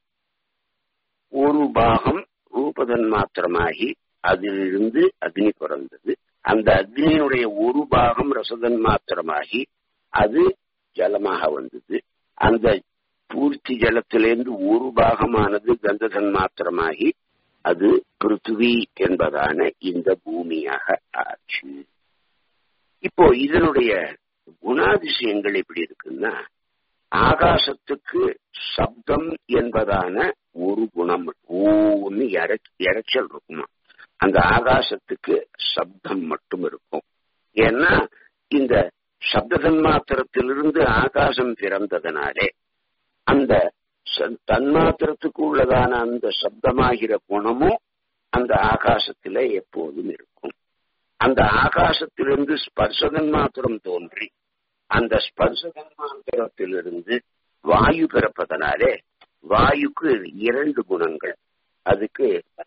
ஒரு பாகம் ரூபதன் மாத்திரமாகி அதிலிருந்து அக்னி பிறந்தது அந்த அக்னியினுடைய ஒரு பாகம் ரசதன் மாத்திரமாகி அது ஜலமாக வந்தது அந்த பூர்த்தி ஜலத்திலிருந்து ஒரு பாகமானது கந்ததன் மாத்திரமாகி அது பிருத்திவி என்பதான இந்த பூமியாக ஆச்சு இப்போ இதனுடைய குணாதிசயங்கள் எப்படி இருக்குன்னா ஆகாசத்துக்கு சப்தம் என்பதான ஒரு குணம் ஒன்னு இறைச்சல் இருக்குமா அந்த ஆகாசத்துக்கு சப்தம் மட்டும் இருக்கும் ஏன்னா இந்த சப்த தன்மாத்திரத்திலிருந்து ஆகாசம் பிறந்ததுனாலே அந்த தன்மாத்திரத்துக்கு உள்ளதான அந்த சப்தமாகிற குணமும் அந்த ஆகாசத்தில எப்போதும் இருக்கும் அந்த ஆகாசத்திலிருந்து ஸ்பர்சதன் மாத்திரம் தோன்றி அந்த ஸ்பர்ச கர்மாந்திரத்திலிருந்து வாயு பிறப்பதனாலே வாயுக்கு இரண்டு குணங்கள் அதுக்கு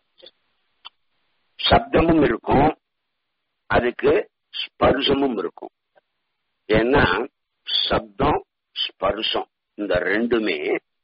சப்தமும் இருக்கும் அதுக்கு ஸ்பர்சமும் இருக்கும் ஏன்னா சப்தம் ஸ்பர்சம் இந்த ரெண்டுமே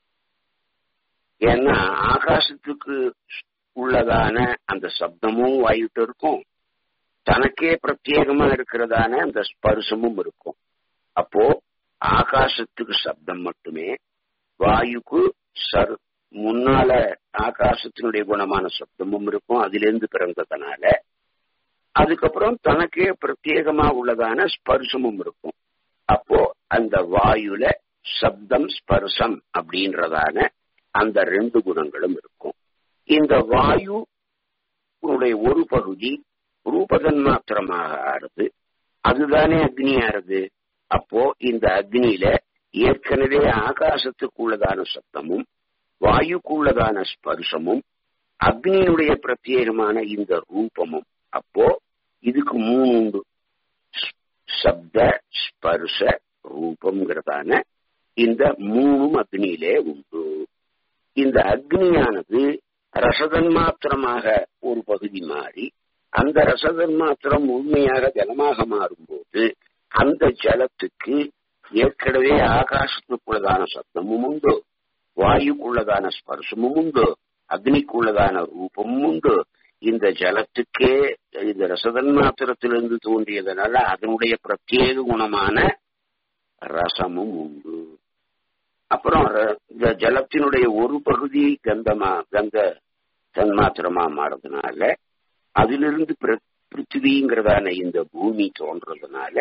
ஏன்னா ஆகாசத்துக்கு உள்ளதான அந்த சப்தமும் வாயுட்டு இருக்கும் தனக்கே பிரத்யேகமா இருக்கிறதான அந்த ஸ்பர்சமும் இருக்கும் அப்போ ஆகாசத்துக்கு சப்தம் மட்டுமே வாயுக்கு சர் முன்னால ஆகாசத்தினுடைய குணமான சப்தமும் இருக்கும் அதிலிருந்து பிறந்ததுனால அதுக்கப்புறம் தனக்கே பிரத்யேகமா உள்ளதான ஸ்பர்சமும் இருக்கும் அப்போ அந்த வாயுல சப்தம் ஸ்பர்சம் அப்படின்றதான அந்த ரெண்டு குணங்களும் இருக்கும் இந்த வாயு ஒரு பகுதி ரூபதன் மாத்திரமாக ஆறுது அதுதானே அக்னி ஆறுது அப்போ இந்த அக்னியில ஏற்கனவே ஆகாசத்துக்குள்ளதான சப்தமும் வாயுக்குள்ளதான ஸ்பர்சமும் அக்னியினுடைய பிரத்யேகமான இந்த ரூபமும் அப்போ இதுக்கு மூணு உண்டு சப்த ஸ்பர்ச ரூபம்ங்கிறதான இந்த மூணும் அக்னியிலே உண்டு இந்த அக்னியானது ரசதன் மாத்திரமாக ஒரு பகுதி மாறி அந்த ரசதன் மாத்திரம் உண்மையாக ஜலமாக மாறும்போது அந்த ஜலத்துக்கு ஏற்கனவே ஆகாசத்துக்குள்ளதான சப்தமும் உண்டு வாயுக்குள்ளதான ஸ்பர்சமும் உண்டு அக்னிக்குள்ளதான ரூபமும் உண்டு இந்த ஜலத்துக்கே இந்த ரசதன் மாத்திரத்திலிருந்து தோன்றியதனால அதனுடைய பிரத்யேக குணமான ரசமும் உண்டு அப்புறம் இந்த ஜலத்தினுடைய ஒரு பகுதி கந்தமா கந்த தன்மாத்திரமா மாறதுனால அதிலிருந்து பிருத்திவிங்கிறதான இந்த பூமி தோன்றதுனால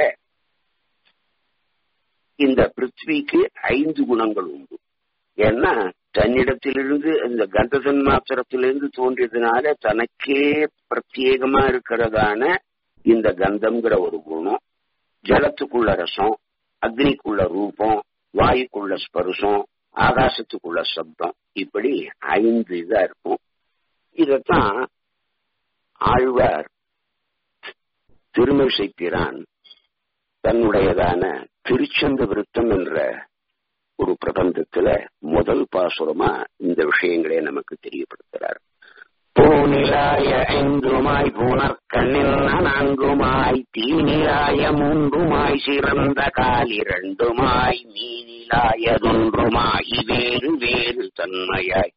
இந்த பிருத்விக்கு ஐந்து குணங்கள் உண்டு ஏன்னா தன்னிடத்திலிருந்து இந்த கந்த தன்மாத்திரத்திலிருந்து தோன்றியதுனால தனக்கே பிரத்யேகமா இருக்கிறதான இந்த கந்தம்ங்கிற ஒரு குணம் ஜலத்துக்குள்ள ரசம் அக்னிக்குள்ள ரூபம் வாயுக்குள்ள ஸ்பருஷம் ஆகாசத்துக்குள்ள சப்தம் இப்படி ஐந்து இதா இருக்கும் இதத்தான் ஆழ்வார் திருமிசை பிரான் தன்னுடையதான திருச்சந்த விருத்தம் என்ற ஒரு பிரபந்தத்துல முதல் பாசுரமா இந்த விஷயங்களே நமக்கு தெரியப்படுத்துறார் பூநிலாய ஐந்துமாய் புனர்கண்ணில் நான்குமாய் தீநிலாய மூன்றுமாய் சிறந்த கால் இரண்டுமாய் மீனிலாயதொன்றுமாய் வேறு வேறு தன்மையாய்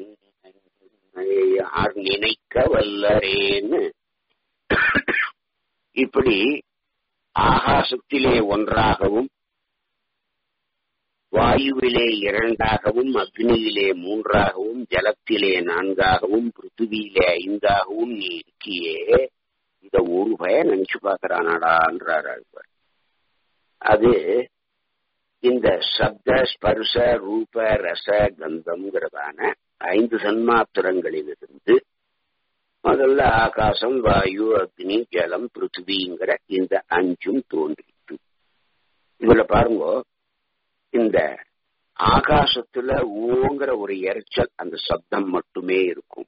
யார் நினைக்க வல்லரேன்னு இப்படி ஆகாசத்திலே ஒன்றாகவும் வாயுவிலே இரண்டாகவும் அக்னியிலே மூன்றாகவும் ஜலத்திலே நான்காகவும் பிருத்திவியிலே ஐந்தாகவும் நீ இருக்கியே இத ஒரு பய நினைச்சு பாக்குறானாடான்றார் ஆழ்வார் அது இந்த சப்த ஸ்பர்ச ரூப ரச கந்தம்ங்கிறதான ஐந்து சன்மாத்திரங்களிலிருந்து முதல்ல ஆகாசம் வாயு அக்னி ஜலம் பிருத்திவிங்கிற இந்த அஞ்சும் தோன்றிட்டு இதுல பாருங்க இந்த ஆகாசத்துல ஓங்கிற ஒரு எரிச்சல் அந்த சப்தம் மட்டுமே இருக்கும்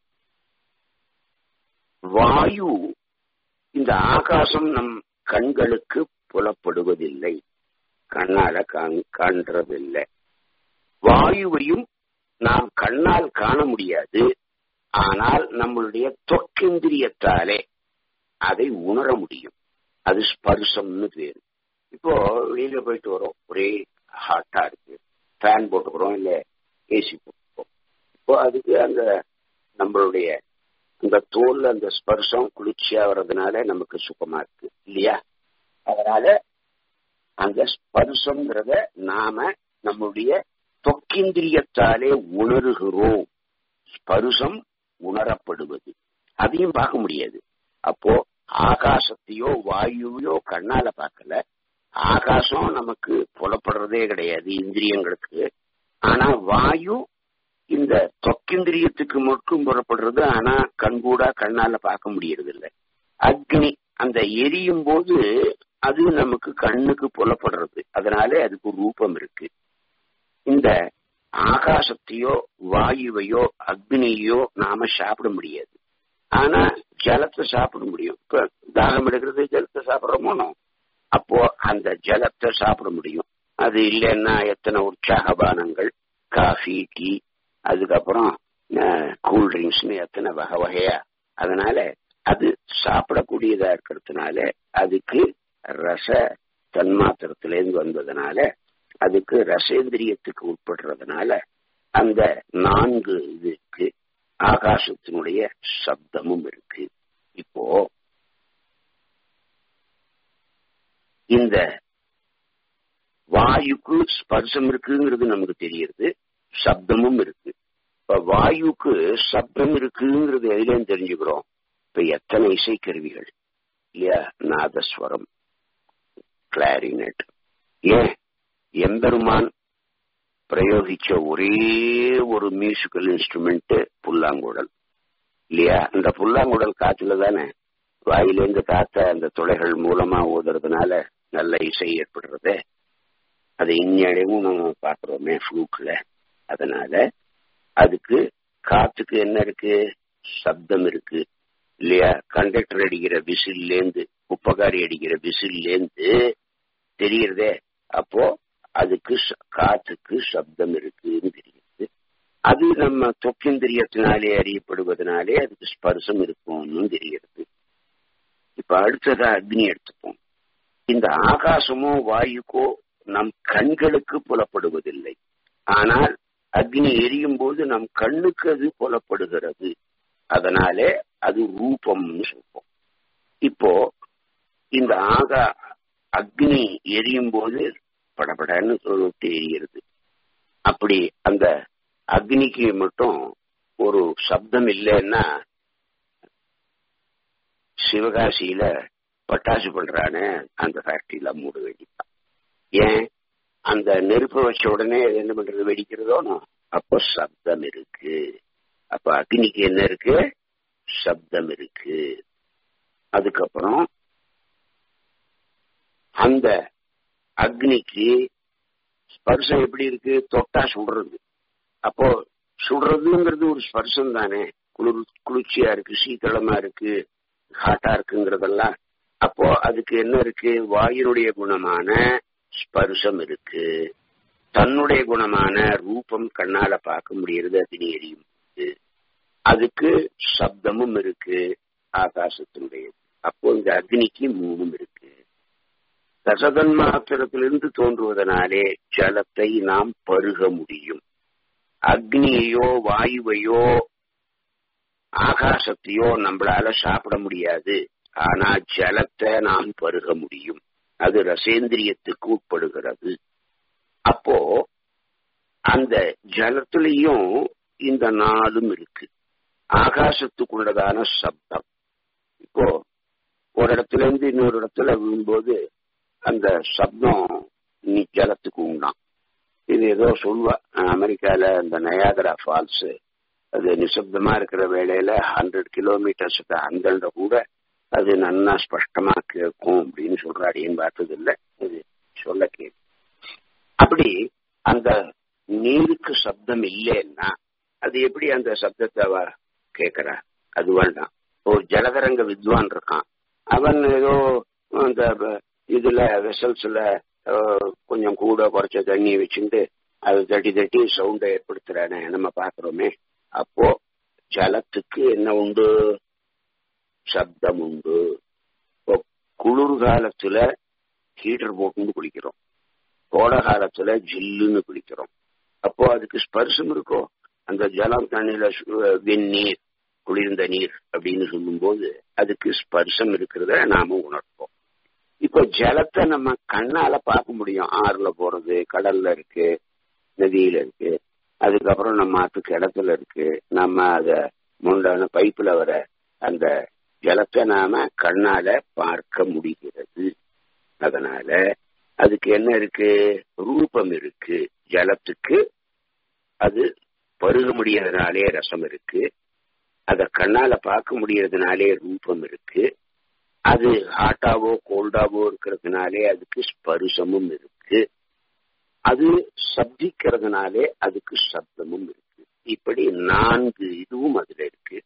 வாயு இந்த ஆகாசம் நம் கண்களுக்கு புலப்படுவதில்லை கண்ணால காண்றதில்லை வாயுவையும் நாம் கண்ணால் காண முடியாது ஆனால் நம்மளுடைய தொக்கேந்திரியத்தாலே அதை உணர முடியும் அது ஸ்பர்சம்னு பேரு இப்போ வெளியில போயிட்டு வரோம் ஒரே ஹாட்டா இருக்கு ஃபேன் போட்டுக்கிறோம் இல்ல ஏசி போட்டுக்கிறோம் இப்போ அதுக்கு அந்த நம்மளுடைய அந்த தோல்ல அந்த ஸ்பர்சம் குளிர்ச்சியா வர்றதுனால நமக்கு சுகமா இருக்கு இல்லையா அதனால அந்த ஸ்பர்சம்ங்கிறத நாம நம்முடைய தொக்கிந்திரியத்தாலே உணர்கிறோம் ஸ்பருசம் உணரப்படுவது அதையும் பார்க்க முடியாது அப்போ ஆகாசத்தையோ வாயுவையோ கண்ணால பார்க்கல ஆகாசம் நமக்கு புலப்படுறதே கிடையாது இந்திரியங்களுக்கு ஆனா வாயு இந்த தொக்கிந்திரியத்துக்கு மட்டும் புறப்படுறது ஆனா கண்கூடா கண்ணால பார்க்க முடியறது இல்லை அக்னி அந்த எரியும் போது அது நமக்கு கண்ணுக்கு புலப்படுறது அதனால அதுக்கு ரூபம் இருக்கு இந்த ஆகாசத்தையோ வாயுவையோ அக்னியோ நாம சாப்பிட முடியாது ஆனா ஜலத்தை சாப்பிட முடியும் இப்ப தாகம் எடுக்கிறது ஜலத்தை சாப்பிடுறோமோ அப்போ அந்த ஜலத்தை சாப்பிட முடியும் அது இல்லைன்னா எத்தனை உற்சாகபானங்கள் காஃபி டீ அதுக்கப்புறம் கூல் ட்ரிங்க்ஸ்னு எத்தனை வகை வகையா அதனால அது சாப்பிடக்கூடியதா இருக்கிறதுனால அதுக்கு ரச தன்மாத்திரத்திலேருந்து வந்ததுனால அதுக்கு ரசேந்திரியத்துக்கு உட்படுறதுனால அந்த நான்கு இதுக்கு ஆகாசத்தினுடைய சப்தமும் இருக்கு இப்போ இந்த வாயுக்கு ஸ்பர்சம் இருக்குங்கிறது நமக்கு தெரியுது சப்தமும் இருக்கு இப்ப வாயுக்கு சப்தம் இருக்குங்கிறது எதுலேயும் தெரிஞ்சுக்கிறோம் இப்ப எத்தனை இசைக்கருவிகள் இல்லையா நாதஸ்வரம் கிளாரினட் ஏன் எம்பெருமான் பிரயோகிச்ச ஒரே ஒரு மியூசிக்கல் இன்ஸ்ட்ருமெண்ட் புல்லாங்குழல் இல்லையா அந்த புல்லாங்குழல் காத்துல தானே வாயிலேருந்து காத்த அந்த துளைகள் மூலமா ஓதுறதுனால நல்ல இசை ஏற்படுறது அதை இந்நடைவும் நம்ம பாக்குறோமே ஃப்ளூக்ல அதனால அதுக்கு காத்துக்கு என்ன இருக்கு சப்தம் இருக்கு இல்லையா கண்டக்டர் அடிக்கிற விசில்லேருந்து உப்பகாரி அடிக்கிற விசில்லேருந்து தெரியறதே அப்போ அதுக்கு காத்துக்கு சப்தம் இருக்குன்னு தெரியுது அது நம்ம தொக்கிந்திரியத்தினாலே அறியப்படுவதனாலே அதுக்கு ஸ்பர்சம் இருக்கும்னு தெரிகிறது இப்ப அடுத்ததா அக்னி எடுத்துப்போம் இந்த ஆகாசமோ வாயுக்கோ நம் கண்களுக்கு புலப்படுவதில்லை ஆனால் அக்னி எரியும் போது நம் கண்ணுக்கு அது புலப்படுகிறது அதனாலே அது ரூபம்னு சொல்றோம் இப்போ இந்த ஆகா அக்னி எரியும் போது படபடன்னு சொல்லிட்டு எரிகிறது அப்படி அந்த அக்னிக்கு மட்டும் ஒரு சப்தம் இல்லைன்னா சிவகாசியில பட்டாசு பண்றானே அந்த ஃபேக்டரியில மூட வேண்டியதான் ஏன் அந்த நெருப்பு வச்ச உடனே என்ன பண்றது வெடிக்கிறதோனோ அப்போ சப்தம் இருக்கு அப்ப அக்னிக்கு என்ன இருக்கு சப்தம் இருக்கு அதுக்கப்புறம் அந்த அக்னிக்கு ஸ்பர்சம் எப்படி இருக்கு தொட்டா சுடுறது அப்போ சுடுறதுங்கிறது ஒரு ஸ்பர்சம் தானே குளிர் குளிர்ச்சியா இருக்கு சீத்தளமா இருக்கு ஹாட்டா இருக்குங்கிறதெல்லாம் அப்போ அதுக்கு என்ன இருக்கு வாயுனுடைய குணமான ஸ்பர்சம் இருக்கு தன்னுடைய குணமான ரூபம் கண்ணால பார்க்க முடியறது அக்னி எரியும் அதுக்கு சப்தமும் இருக்கு ஆகாசத்தினுடைய அப்போ இந்த அக்னிக்கு மூணும் இருக்கு ரசதன் மாத்திரத்திலிருந்து தோன்றுவதனாலே ஜலத்தை நாம் பருக முடியும் அக்னியையோ வாயுவையோ ஆகாசத்தையோ நம்மளால சாப்பிட முடியாது ஆனா ஜலத்தை நாம் பருக முடியும் அது ரசேந்திரியத்துக்கு உட்படுகிறது அப்போ அந்த ஜலத்திலையும் இந்த நாளும் இருக்கு ஆகாசத்துக்குள்ளதான சப்தம் இப்போ ஒரு இடத்துல இருந்து இன்னொரு இடத்துல விழும்போது அந்த சப்தம் நீ ஜலத்துக்கு உண்டாம் இது ஏதோ சொல்வா அமெரிக்கால அந்த நயாகரா ஃபால்ஸ் அது நிசப்தமா இருக்கிற வேளையில ஹண்ட்ரட் கிலோமீட்டர்ஸுக்கு அந்த கூட அது நன்னா ஸ்பஷ்டமா கேட்கும் அப்படின்னு சொல்றாடின்னு பார்த்தது இல்லை இது சொல்ல கேட்கும் அப்படி அந்த நீருக்கு சப்தம் இல்லைன்னா அது எப்படி அந்த சப்தத்தை அவ கேட்கிறா அது வேண்டாம் ஒரு ஜலதரங்க வித்வான் இருக்கான் அவன் ஏதோ அந்த இதுல வெசல்ஸ்ல கொஞ்சம் கூட குறைச்ச தண்ணி வச்சுட்டு அது தட்டி தட்டி சவுண்டை ஏற்படுத்துறானே நம்ம பாக்குறோமே அப்போ ஜலத்துக்கு என்ன உண்டு சப்தம் உண்டு இப்போ குளிர் காலத்துல ஹீட்டர் போட்டு குளிக்கிறோம் கோடை காலத்துல ஜில்லுன்னு குளிக்கிறோம் அப்போ அதுக்கு ஸ்பர்சம் இருக்கோ அந்த ஜலம் தண்ணியில வெந்நீர் குளிர்ந்த நீர் அப்படின்னு சொல்லும்போது அதுக்கு ஸ்பர்சம் இருக்கிறத நாம உணர்ப்போம் இப்போ ஜலத்தை நம்ம கண்ணால பார்க்க முடியும் ஆறுல போறது கடல்ல இருக்கு நதியில இருக்கு அதுக்கப்புறம் நம்ம ஆத்து கிடத்துல இருக்கு நம்ம அத முண்டான பைப்புல வர அந்த ஜலத்தை நாம கண்ணால பார்க்க முடிகிறது அதனால அதுக்கு என்ன இருக்கு ரூபம் இருக்கு ஜலத்துக்கு அது பருக முடியறதுனாலே ரசம் இருக்கு அத கண்ணால பார்க்க முடியறதுனாலே ரூபம் இருக்கு அது ஹாட்டாவோ கோல்டாவோ இருக்கிறதுனாலே அதுக்கு ஸ்பருசமும் இருக்கு அது சப்திக்கிறதுனாலே அதுக்கு சப்தமும் இருக்கு இப்படி நான்கு இதுவும் அதுல இருக்கு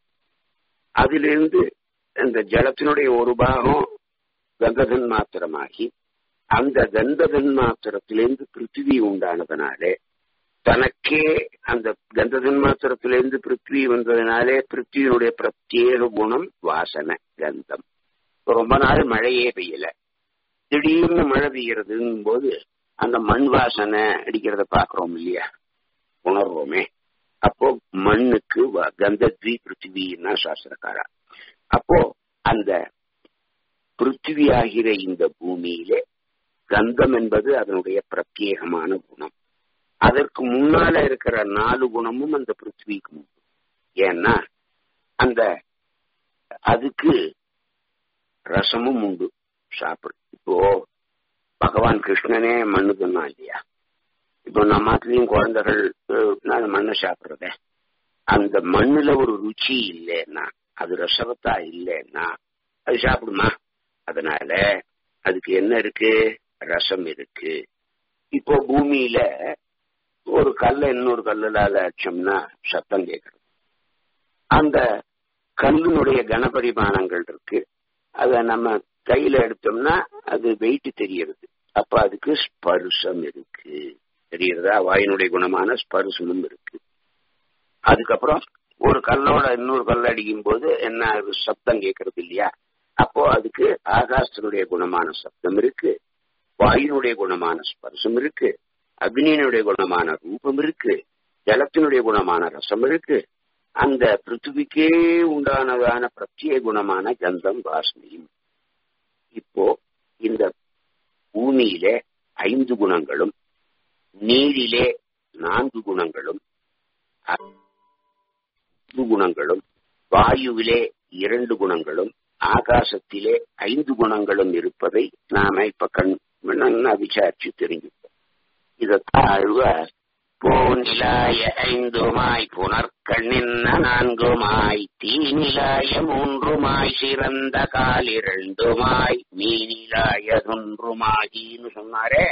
அதிலிருந்து அந்த ஜலத்தினுடைய ஒரு பாகம் கந்தகன் மாத்திரமாகி அந்த கந்த தன்மாத்திரத்திலிருந்து பிருத்திவி உண்டானதுனாலே தனக்கே அந்த கந்த தன்மாத்திரத்திலிருந்து பிருத்திவி வந்ததுனாலே பிருத்திவியினுடைய பிரத்யேக குணம் வாசனை கந்தம் ரொம்ப நாள் மழையே பெய்யல திடீர்னு மழை பெய்யறதுங்கும் போது அந்த மண் வாசனை அடிக்கிறத பாக்குறோம் இல்லையா உணர்வோமே அப்போ மண்ணுக்கு கந்தத்வி பிருத்திவின்னா சாஸ்திரக்காரா அப்போ அந்த பிருத்திவி ஆகிற இந்த பூமியிலே கந்தம் என்பது அதனுடைய பிரத்யேகமான குணம் அதற்கு முன்னால இருக்கிற நாலு குணமும் அந்த பிருத்திவிக்கு உண்டு ஏன்னா அந்த அதுக்கு ரசமும் உண்டு சாப்பிடு இப்போ பகவான் கிருஷ்ணனே மண்ணு தின்னா இல்லையா இப்போ நம்ம மாத்திலையும் குழந்தைகள் நான் மண்ணை சாப்பிடுறத அந்த மண்ணுல ஒரு ருச்சி இல்லைன்னா அது ரசவத்தா இல்லைன்னா அது சாப்பிடுமா அதனால அதுக்கு என்ன இருக்கு ரசம் இருக்கு இப்போ பூமியில ஒரு கல்ல இன்னொரு கல்லுலால அடிச்சோம்னா சத்தம் கேட்கறது அந்த கல்லினுடைய கனபரிமாணங்கள் இருக்கு அத நம்ம கையில எடுத்தோம்னா அது வெயிட் தெரியறது அப்ப அதுக்கு ஸ்பர்சம் இருக்கு தெரியறதா வாயினுடைய குணமான ஸ்பர்சமும் இருக்கு அதுக்கப்புறம் ஒரு கல்லோட இன்னொரு கல் அடிக்கும் போது என்ன சப்தம் கேட்கறது இல்லையா அப்போ அதுக்கு ஆகாசத்தினுடைய குணமான சப்தம் இருக்கு வாயுனுடைய குணமான ஸ்பர்சம் இருக்கு அக்னியினுடைய குணமான ரூபம் இருக்கு ஜலத்தினுடைய குணமான ரசம் இருக்கு அந்த பிருத்திவிக்கே உண்டானதான பிரத்யேக குணமான கந்தம் வாசனையும் இப்போ இந்த பூமியிலே ஐந்து குணங்களும் நீரிலே நான்கு குணங்களும் குணங்களும் வாயுவிலே இரண்டு குணங்களும் ஆகாசத்திலே ஐந்து குணங்களும் இருப்பதை நாம இப்ப கண் விசாரிச்சு தெரிஞ்சுப்போம் இதத்தான் அழுவார் போநிலாய ஐந்துமாய் புனர்கண்ணின்ன நான்குமாய் தீநிலாய மூன்றுமாய் சிறந்த கால் இரண்டுமாய் மீனிலாய ஒன்றுமாயின்னு சொன்னாரே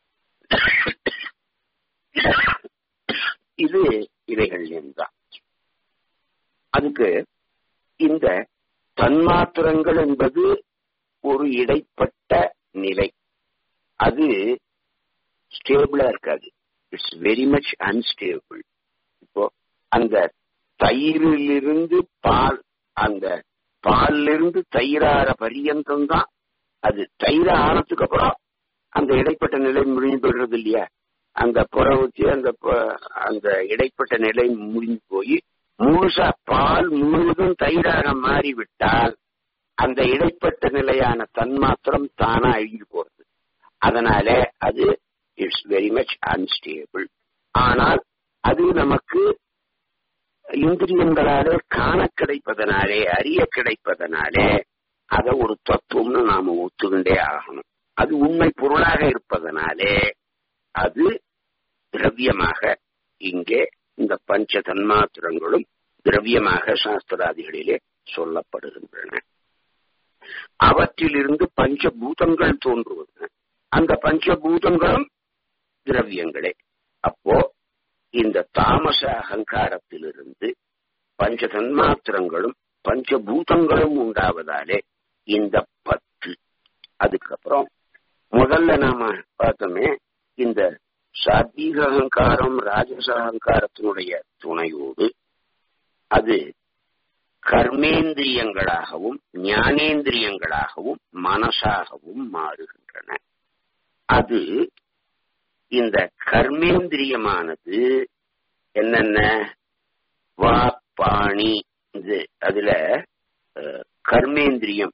இது இவைகள் என்றான் அதுக்கு இந்த தன்மாத்திரங்கள் என்பது ஒரு இடைப்பட்ட நிலை அது ஸ்டேபிளா இருக்காது இட்ஸ் வெரி மச் அன்ஸ்டேபிள் இப்போ அந்த தயிரிலிருந்து பால் அந்த பாலிலிருந்து தயிராற பரியந்தம் தான் அது தயிர ஆனதுக்கு அப்புறம் அந்த இடைப்பட்ட நிலை முடிஞ்சு போயிடுறது இல்லையா அந்த புற ஊற்றி அந்த அந்த இடைப்பட்ட நிலை முடிஞ்சு போய் முழுசா பால் முழுவதும் தயிராக மாறிவிட்டால் அந்த இடைப்பட்ட நிலையான தன்மாத்திரம் தானா அழுகி போறது அதனால அது இட்ஸ் வெரி மச் அன்ஸ்டேபிள் ஆனால் அது நமக்கு இந்திரியங்களாலே காண கிடைப்பதனாலே அறிய கிடைப்பதனாலே அதை ஒரு தத்துவம்னு நாம ஒத்துக்கொண்டே ஆகணும் அது உண்மை பொருளாக இருப்பதனாலே அது திரவியமாக இங்கே இந்த பஞ்ச தன்மாத்திரங்களும் திரவியமாக சாஸ்திராதிகளிலே சொல்லப்படுகின்றன அவற்றிலிருந்து பஞ்சபூதங்கள் தோன்றுவது அந்த பஞ்சபூதங்களும் திரவியங்களே அப்போ இந்த தாமச அகங்காரத்திலிருந்து பஞ்ச தன்மாத்திரங்களும் பஞ்சபூதங்களும் உண்டாவதாலே இந்த பத்து அதுக்கப்புறம் முதல்ல நாம பார்த்தோமே இந்த சாத்வீக அகங்காரம் ராஜச அகங்காரத்தினுடைய துணையோடு அது கர்மேந்திரியங்களாகவும் ஞானேந்திரியங்களாகவும் மனசாகவும் மாறுகின்றன அது இந்த கர்மேந்திரியமானது என்னென்ன வாப்பாணி இது அதுல கர்மேந்திரியம்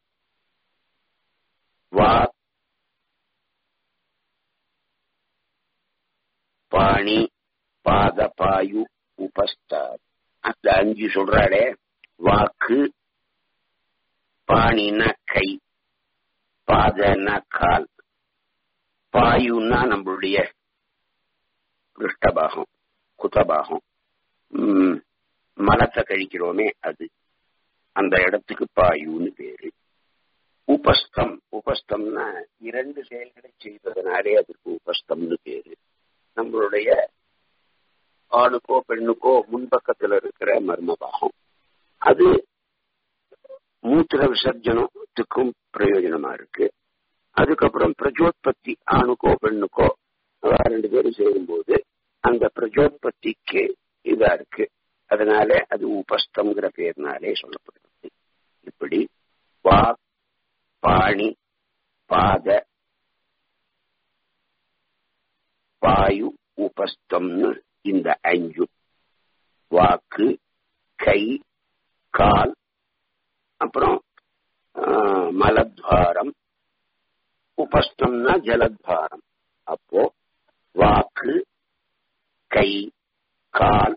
வா பாணி பாத பாயு உபஸ்தா அந்த அஞ்சு சொல்றாளே வாக்கு பாணினா கை பாதனா கால் பாயுன்னா நம்மளுடைய பிருஷ்டபாகம் குத்தபாகம் மலத்தை கழிக்கிறோமே அது அந்த இடத்துக்கு பாயுன்னு பேரு உபஸ்தம் உபஸ்தம்னா இரண்டு செயல்களை செய்வதனாலே அதுக்கு உபஸ்தம்னு பேரு நம்மளுடைய ஆணுக்கோ பெண்ணுக்கோ முன்பக்கத்துல இருக்கிற மர்மபாகம் அது மூத்திர விசர்ஜனத்துக்கும் பிரயோஜனமா இருக்கு அதுக்கப்புறம் பிரஜோத்பத்தி ஆணுக்கோ பெண்ணுக்கோ ரெண்டு பேரும் சேரும்போது அந்த பிரஜோத்பத்திக்கு இதா இருக்கு அதனால அது உபஸ்தம்ங்கிற பேர்னாலே சொல்லப்படுகிறது இப்படி வா பாணி பாத வாயு உபஸ்தம்னு இந்த அஞ்சு வாக்கு கை கால் அப்புறம் மலத்வாரம் உபஸ்தம்னா ஜலத்வாரம் அப்போ வாக்கு கை கால்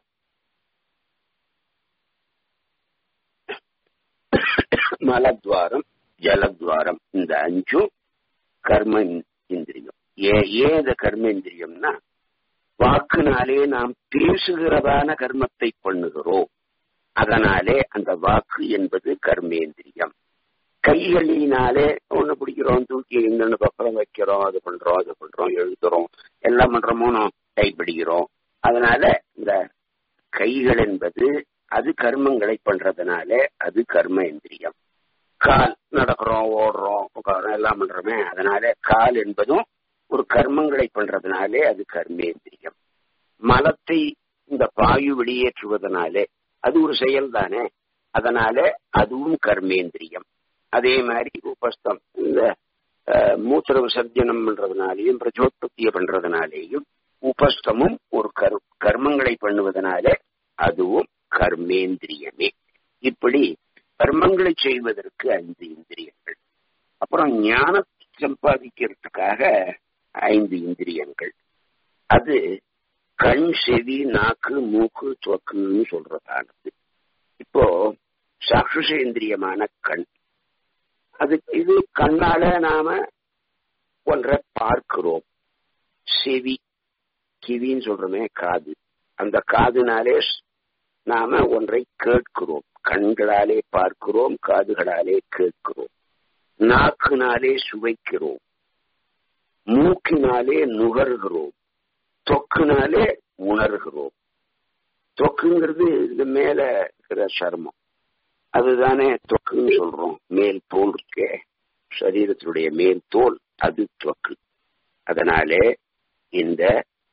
மலத்வாரம் ஜலத்வாரம் இந்த அஞ்சும் கர்ம இந்திரியம் ஏன் ஏன் இந்த கர்மேந்திரியம்னா வாக்குனாலே நாம் பேசுகிறதான கர்மத்தை பண்ணுகிறோம் அதனாலே அந்த வாக்கு என்பது கர்மேந்திரியம் கைகளினாலே ஒண்ணு பிடிக்கிறோம் தூக்கி இந்த பக்கம் வைக்கிறோம் அது பண்றோம் அது பண்றோம் எழுதுறோம் எல்லாம் பண்றோமோ டைப் அடிக்கிறோம் அதனால இந்த கைகள் என்பது அது கர்மங்களை பண்றதுனால அது கர்ம இந்திரியம் கால் நடக்கிறோம் ஓடுறோம் உட்காரோம் எல்லாம் பண்றோமே அதனால கால் என்பதும் ஒரு கர்மங்களை பண்றதுனாலே அது கர்மேந்திரியம் மலத்தை இந்த பாயு வெளியேற்றுவதனாலே அது ஒரு செயல் தானே அதனால அதுவும் கர்மேந்திரியம் அதே மாதிரி உபஸ்தம் இந்த மூத்திர விசர்ஜனம் பண்றதுனாலேயும் பிரஜோத்பத்திய பண்றதுனாலேயும் உபஸ்தமும் ஒரு கர் கர்மங்களை பண்ணுவதனாலே அதுவும் கர்மேந்திரியமே இப்படி கர்மங்களை செய்வதற்கு ஐந்து இந்திரியங்கள் அப்புறம் ஞான சம்பாதிக்கிறதுக்காக ஐந்து இந்திரியங்கள் அது கண் செவி நாக்கு மூக்கு துவக்குன்னு சொல்றதானது இப்போ சாட்சுஷேந்திரியமான கண் அது இது கண்ணால நாம ஒன்றை பார்க்கிறோம் செவி கிவின்னு சொல்றோமே காது அந்த காதுனாலே நாம ஒன்றை கேட்கிறோம் கண்களாலே பார்க்கிறோம் காதுகளாலே கேட்கிறோம் நாக்குனாலே சுவைக்கிறோம் மூக்கினாலே நுகர்கிறோம் தொக்குனாலே உணர்கிறோம் தொக்குங்கிறது இந்த மேல இருக்கிற சர்மம் அதுதானே தொக்குன்னு சொல்றோம் மேல் தோல் இருக்கே சரீரத்தினுடைய மேல் தோல் அது தொக்கு அதனாலே இந்த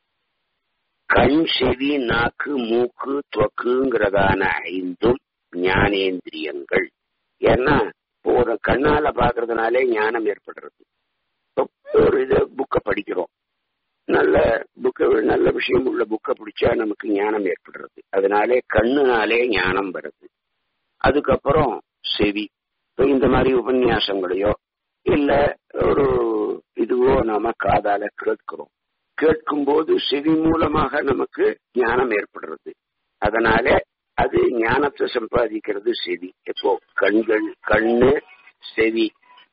கண் செவி நாக்கு மூக்கு தொக்குங்கிறதான ஐந்தும் ஞானேந்திரியங்கள் ஏன்னா ஒரு கண்ணால பாக்குறதுனாலே ஞானம் ஏற்படுறது ஒரு இத புக்க படிக்கிறோம் நல்ல புக்க நல்ல விஷயம் உள்ள புக்க பிடிச்சா நமக்கு ஞானம் ஏற்படுறது அதனாலே கண்ணுனாலே ஞானம் வருது அதுக்கப்புறம் செவி இப்போ இந்த மாதிரி உபன்யாசங்களையோ இல்ல ஒரு இதுவோ நாம காதால கேட்கிறோம் கேட்கும் போது செவி மூலமாக நமக்கு ஞானம் ஏற்படுறது அதனால அது ஞானத்தை சம்பாதிக்கிறது செவி இப்போ கண்கள் கண்ணு செவி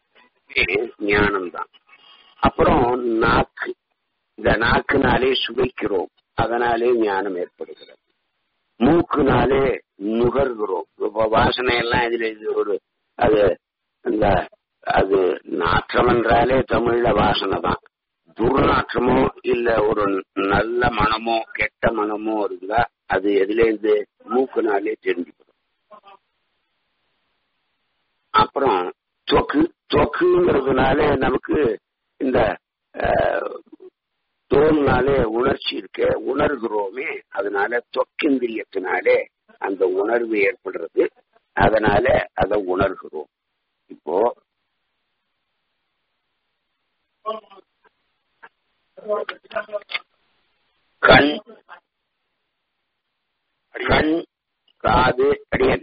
ஞானம் தான் அப்புறம் நாக்கு இந்த நாக்குனாலே சுவைக்கிறோம் அதனாலே ஞானம் ஏற்படுகிறது மூக்குனாலே நுகர்கிறோம் இப்போ வாசனை எல்லாம் இதுல இது ஒரு அது அந்த அது நாற்றம் என்றாலே தமிழ்ல வாசனை தான் துர்நாற்றமோ இல்ல ஒரு நல்ல மனமோ கெட்ட மனமோ இருந்தா அது எதுல இருந்து மூக்குனாலே தெரிஞ்சுக்கணும் அப்புறம் தொக்கு தொக்குங்கிறதுனால நமக்கு இந்த தோல்னாலே உணர்ச்சி இருக்க உணர்கிறோமே அதனால தொக்கிந்திரியத்தினாலே அந்த உணர்வு ஏற்படுறது அதனால அதை உணர்கிறோம் இப்போ கண் கண் காது அடியன்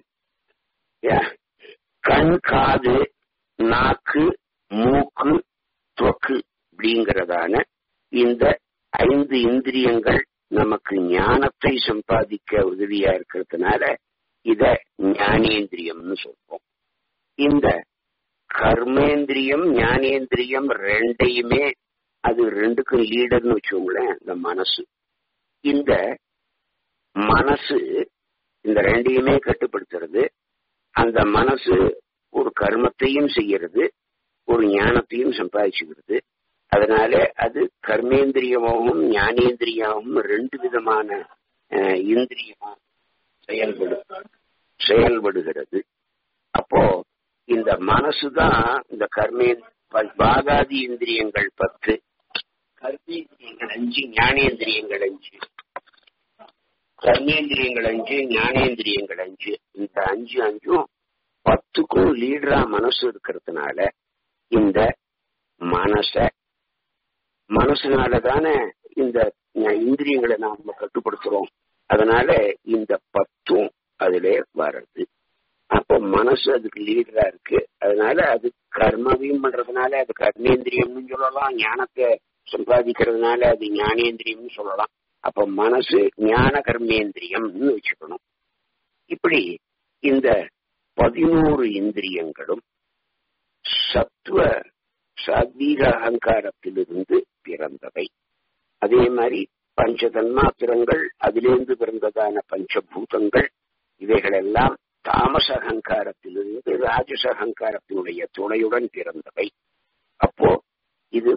கண் காது நாக்கு மூக்கு தொக்கு அப்படிங்கிறதான இந்த ஐந்து இந்திரியங்கள் நமக்கு ஞானத்தை சம்பாதிக்க உதவியா இருக்கிறதுனால இத ஞானேந்திரியம்னு சொல்றோம் இந்த கர்மேந்திரியம் ஞானேந்திரியம் ரெண்டையுமே அது ரெண்டுக்கும் லீடர்னு வச்சுக்கோங்களேன் இந்த மனசு இந்த மனசு இந்த ரெண்டையுமே கட்டுப்படுத்துறது அந்த மனசு ஒரு கர்மத்தையும் செய்யறது ஒரு ஞானத்தையும் சம்பாதிச்சுக்கிறது அதனால அது கர்மேந்திரியமாகவும் ஞானேந்திரியமாகவும் ரெண்டு விதமான இந்திரியமும் செயல்படு செயல்படுகிறது அப்போ இந்த மனசுதான் இந்த கர்மே பாகாதி இந்திரியங்கள் பத்து கர்மேந்திரியங்கள் அஞ்சு ஞானேந்திரியங்கள் அஞ்சு கர்மேந்திரியங்கள் அஞ்சு ஞானேந்திரியங்கள் அஞ்சு இந்த அஞ்சு அஞ்சும் பத்துக்கும் லீடரா மனசு இருக்கிறதுனால இந்த மனச மனசுனால தானே இந்த இந்திரியங்களை நாம கட்டுப்படுத்துறோம் அதனால இந்த பத்தும் அதிலே வர்றது அப்போ மனசு அதுக்கு லீடரா இருக்கு அதனால அது கர்மவையும் பண்றதுனால அது கர்மேந்திரியம்னு சொல்லலாம் ஞானத்தை சம்பாதிக்கிறதுனால அது ஞானேந்திரியம்னு சொல்லலாம் அப்ப மனசு ஞான கர்மேந்திரியம்னு வச்சுக்கணும் இப்படி இந்த பதினோரு இந்திரியங்களும் சத்துவ சாத்வீக அகங்காரத்திலிருந்து பிறந்தவை அதே மாதிரி பஞ்ச தன்மாத்திரங்கள் அதிலிருந்து பிறந்ததான பஞ்சபூதங்கள் இவைகளெல்லாம் தாமச அகங்காரத்திலிருந்து ராஜச அகங்காரத்தினுடைய துணையுடன் பிறந்தவை அப்போ இது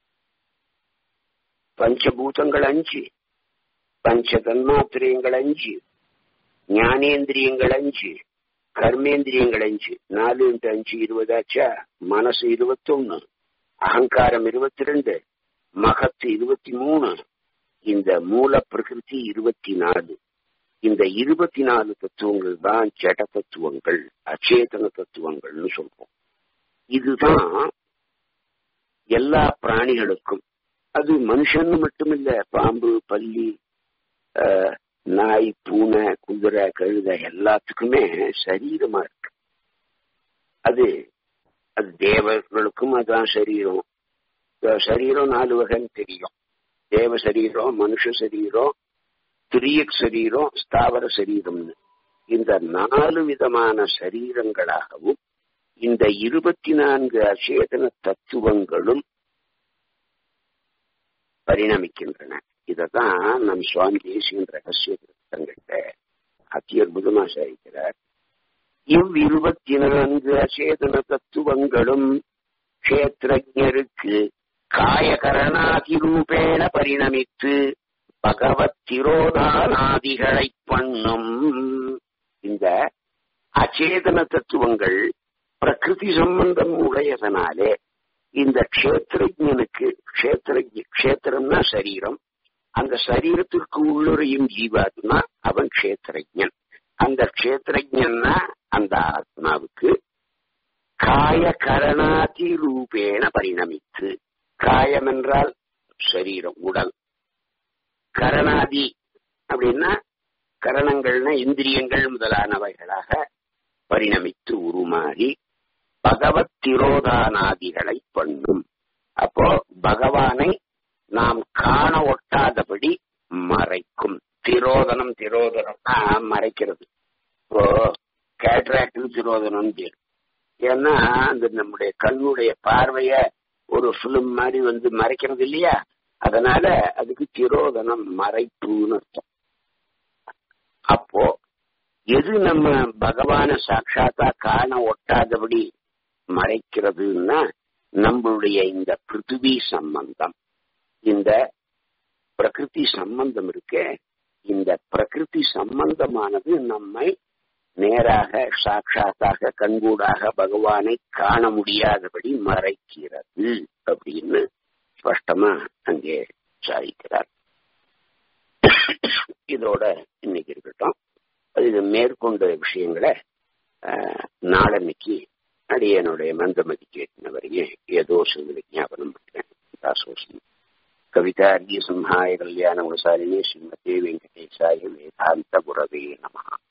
பஞ்சபூதங்கள் அஞ்சு பஞ்ச தன்மாத்திரியங்கள் அஞ்சு ஞானேந்திரியங்கள் அஞ்சு கர்மேந்திரியங்கள் அஞ்சு நாலு இன்ட்டு அஞ்சு இருபதாச்சா மனசு இருபத்தொன்னு அகங்காரம் இருபத்தி ரெண்டு மகத்து இருபத்தி மூணு இந்த மூல பிரகிருதி இருபத்தி நாலு இந்த இருபத்தி நாலு தத்துவங்கள் தான் ஜட தத்துவங்கள் அச்சேதன தத்துவங்கள்னு சொல்றோம் இதுதான் எல்லா பிராணிகளுக்கும் அது மனுஷன் மட்டுமில்ல பாம்பு பல்லி நாய் பூனை குதிரை கழுதை எல்லாத்துக்குமே சரீரமா இருக்கு அது அது தேவர்களுக்கும் அதான் சரீரம் சரீரம் நாலு வகைன்னு தெரியும் தேவ சரீரம் மனுஷ சரீரம் திரியக் சரீரம் ஸ்தாவர சரீரம்னு இந்த நாலு விதமான சரீரங்களாகவும் இந்த இருபத்தி நான்கு அச்சேதன தத்துவங்களும் பரிணமிக்கின்றன இததான் நம் சுவாமி தேசியின் ரகசிய கிருத்தங்கள்ல அத்தி அற்புதமா சாதிக்கிறார் இவ் இருபத்தி நான்கு அச்சேதன தத்துவங்களும் கஷேத்திரஜருக்கு காயகரணாதி ரூபேண பரிணமித்து பகவத் திரோதானாதிகளை பண்ணும் இந்த அச்சேதன தத்துவங்கள் பிரகிருதி சம்பந்தம் உடையதனாலே இந்த கஷேத்திரஜனுக்கு கஷேத்திரஜ கஷேத்திரம்னா சரீரம் அந்த சரீரத்திற்கு உள்ளுரையும் ஜீவாத்மா அவன் கஷேத்திரஜன் அந்த கஷேத்திரஜன்னா அந்த ஆத்மாவுக்கு காய கரணாதி ரூபேண பரிணமித்து காயம் என்றால் சரீரம் உடல் கரணாதி அப்படின்னா கரணங்கள்னா இந்திரியங்கள் முதலானவைகளாக பரிணமித்து உருமாறி பகவத் திரோதானாதிகளை பண்ணும் அப்போ பகவானை நாம் காண ஒட்டாதபடி மறைக்கும் திரோதனம் திரோதனம்னா மறைக்கிறது இப்போ கேட்ராக்ட் திரோதனம் பேர் ஏன்னா அந்த நம்முடைய கண்ணுடைய பார்வைய ஒரு பிலிம் மாதிரி வந்து மறைக்கிறது இல்லையா அதனால அதுக்கு திரோதனம் மறைப்புன்னு அர்த்தம் அப்போ எது நம்ம பகவான சாட்சாத்தா காண ஒட்டாதபடி மறைக்கிறதுன்னா நம்மளுடைய இந்த பிருத்திவி சம்பந்தம் இந்த பிரகிருதி சம்பந்தம் இருக்கே இந்த பிரகிருதி சம்பந்தமானது நம்மை நேராக சாட்சாத்தாக கண்கூடாக பகவானை காண முடியாதபடி மறைக்கிறது அப்படின்னு ஸ்பஷ்டமா அங்கே சாதிக்கிறார் இதோட இன்னைக்கு இருக்கட்டும் இது மேற்கொண்ட விஷயங்களை நாளன்னைக்கு அடியனுடைய மந்தமதி கேட்டின வரையும் ஏதோ சில ஞாபகம் பண்றேன் தாசோசம் கவிதார்கிய சிம்ஹாய கல்யாண குணசாலினே ஸ்ரீமதே வெங்கடேசாய வேதாந்த குரவே நமஹா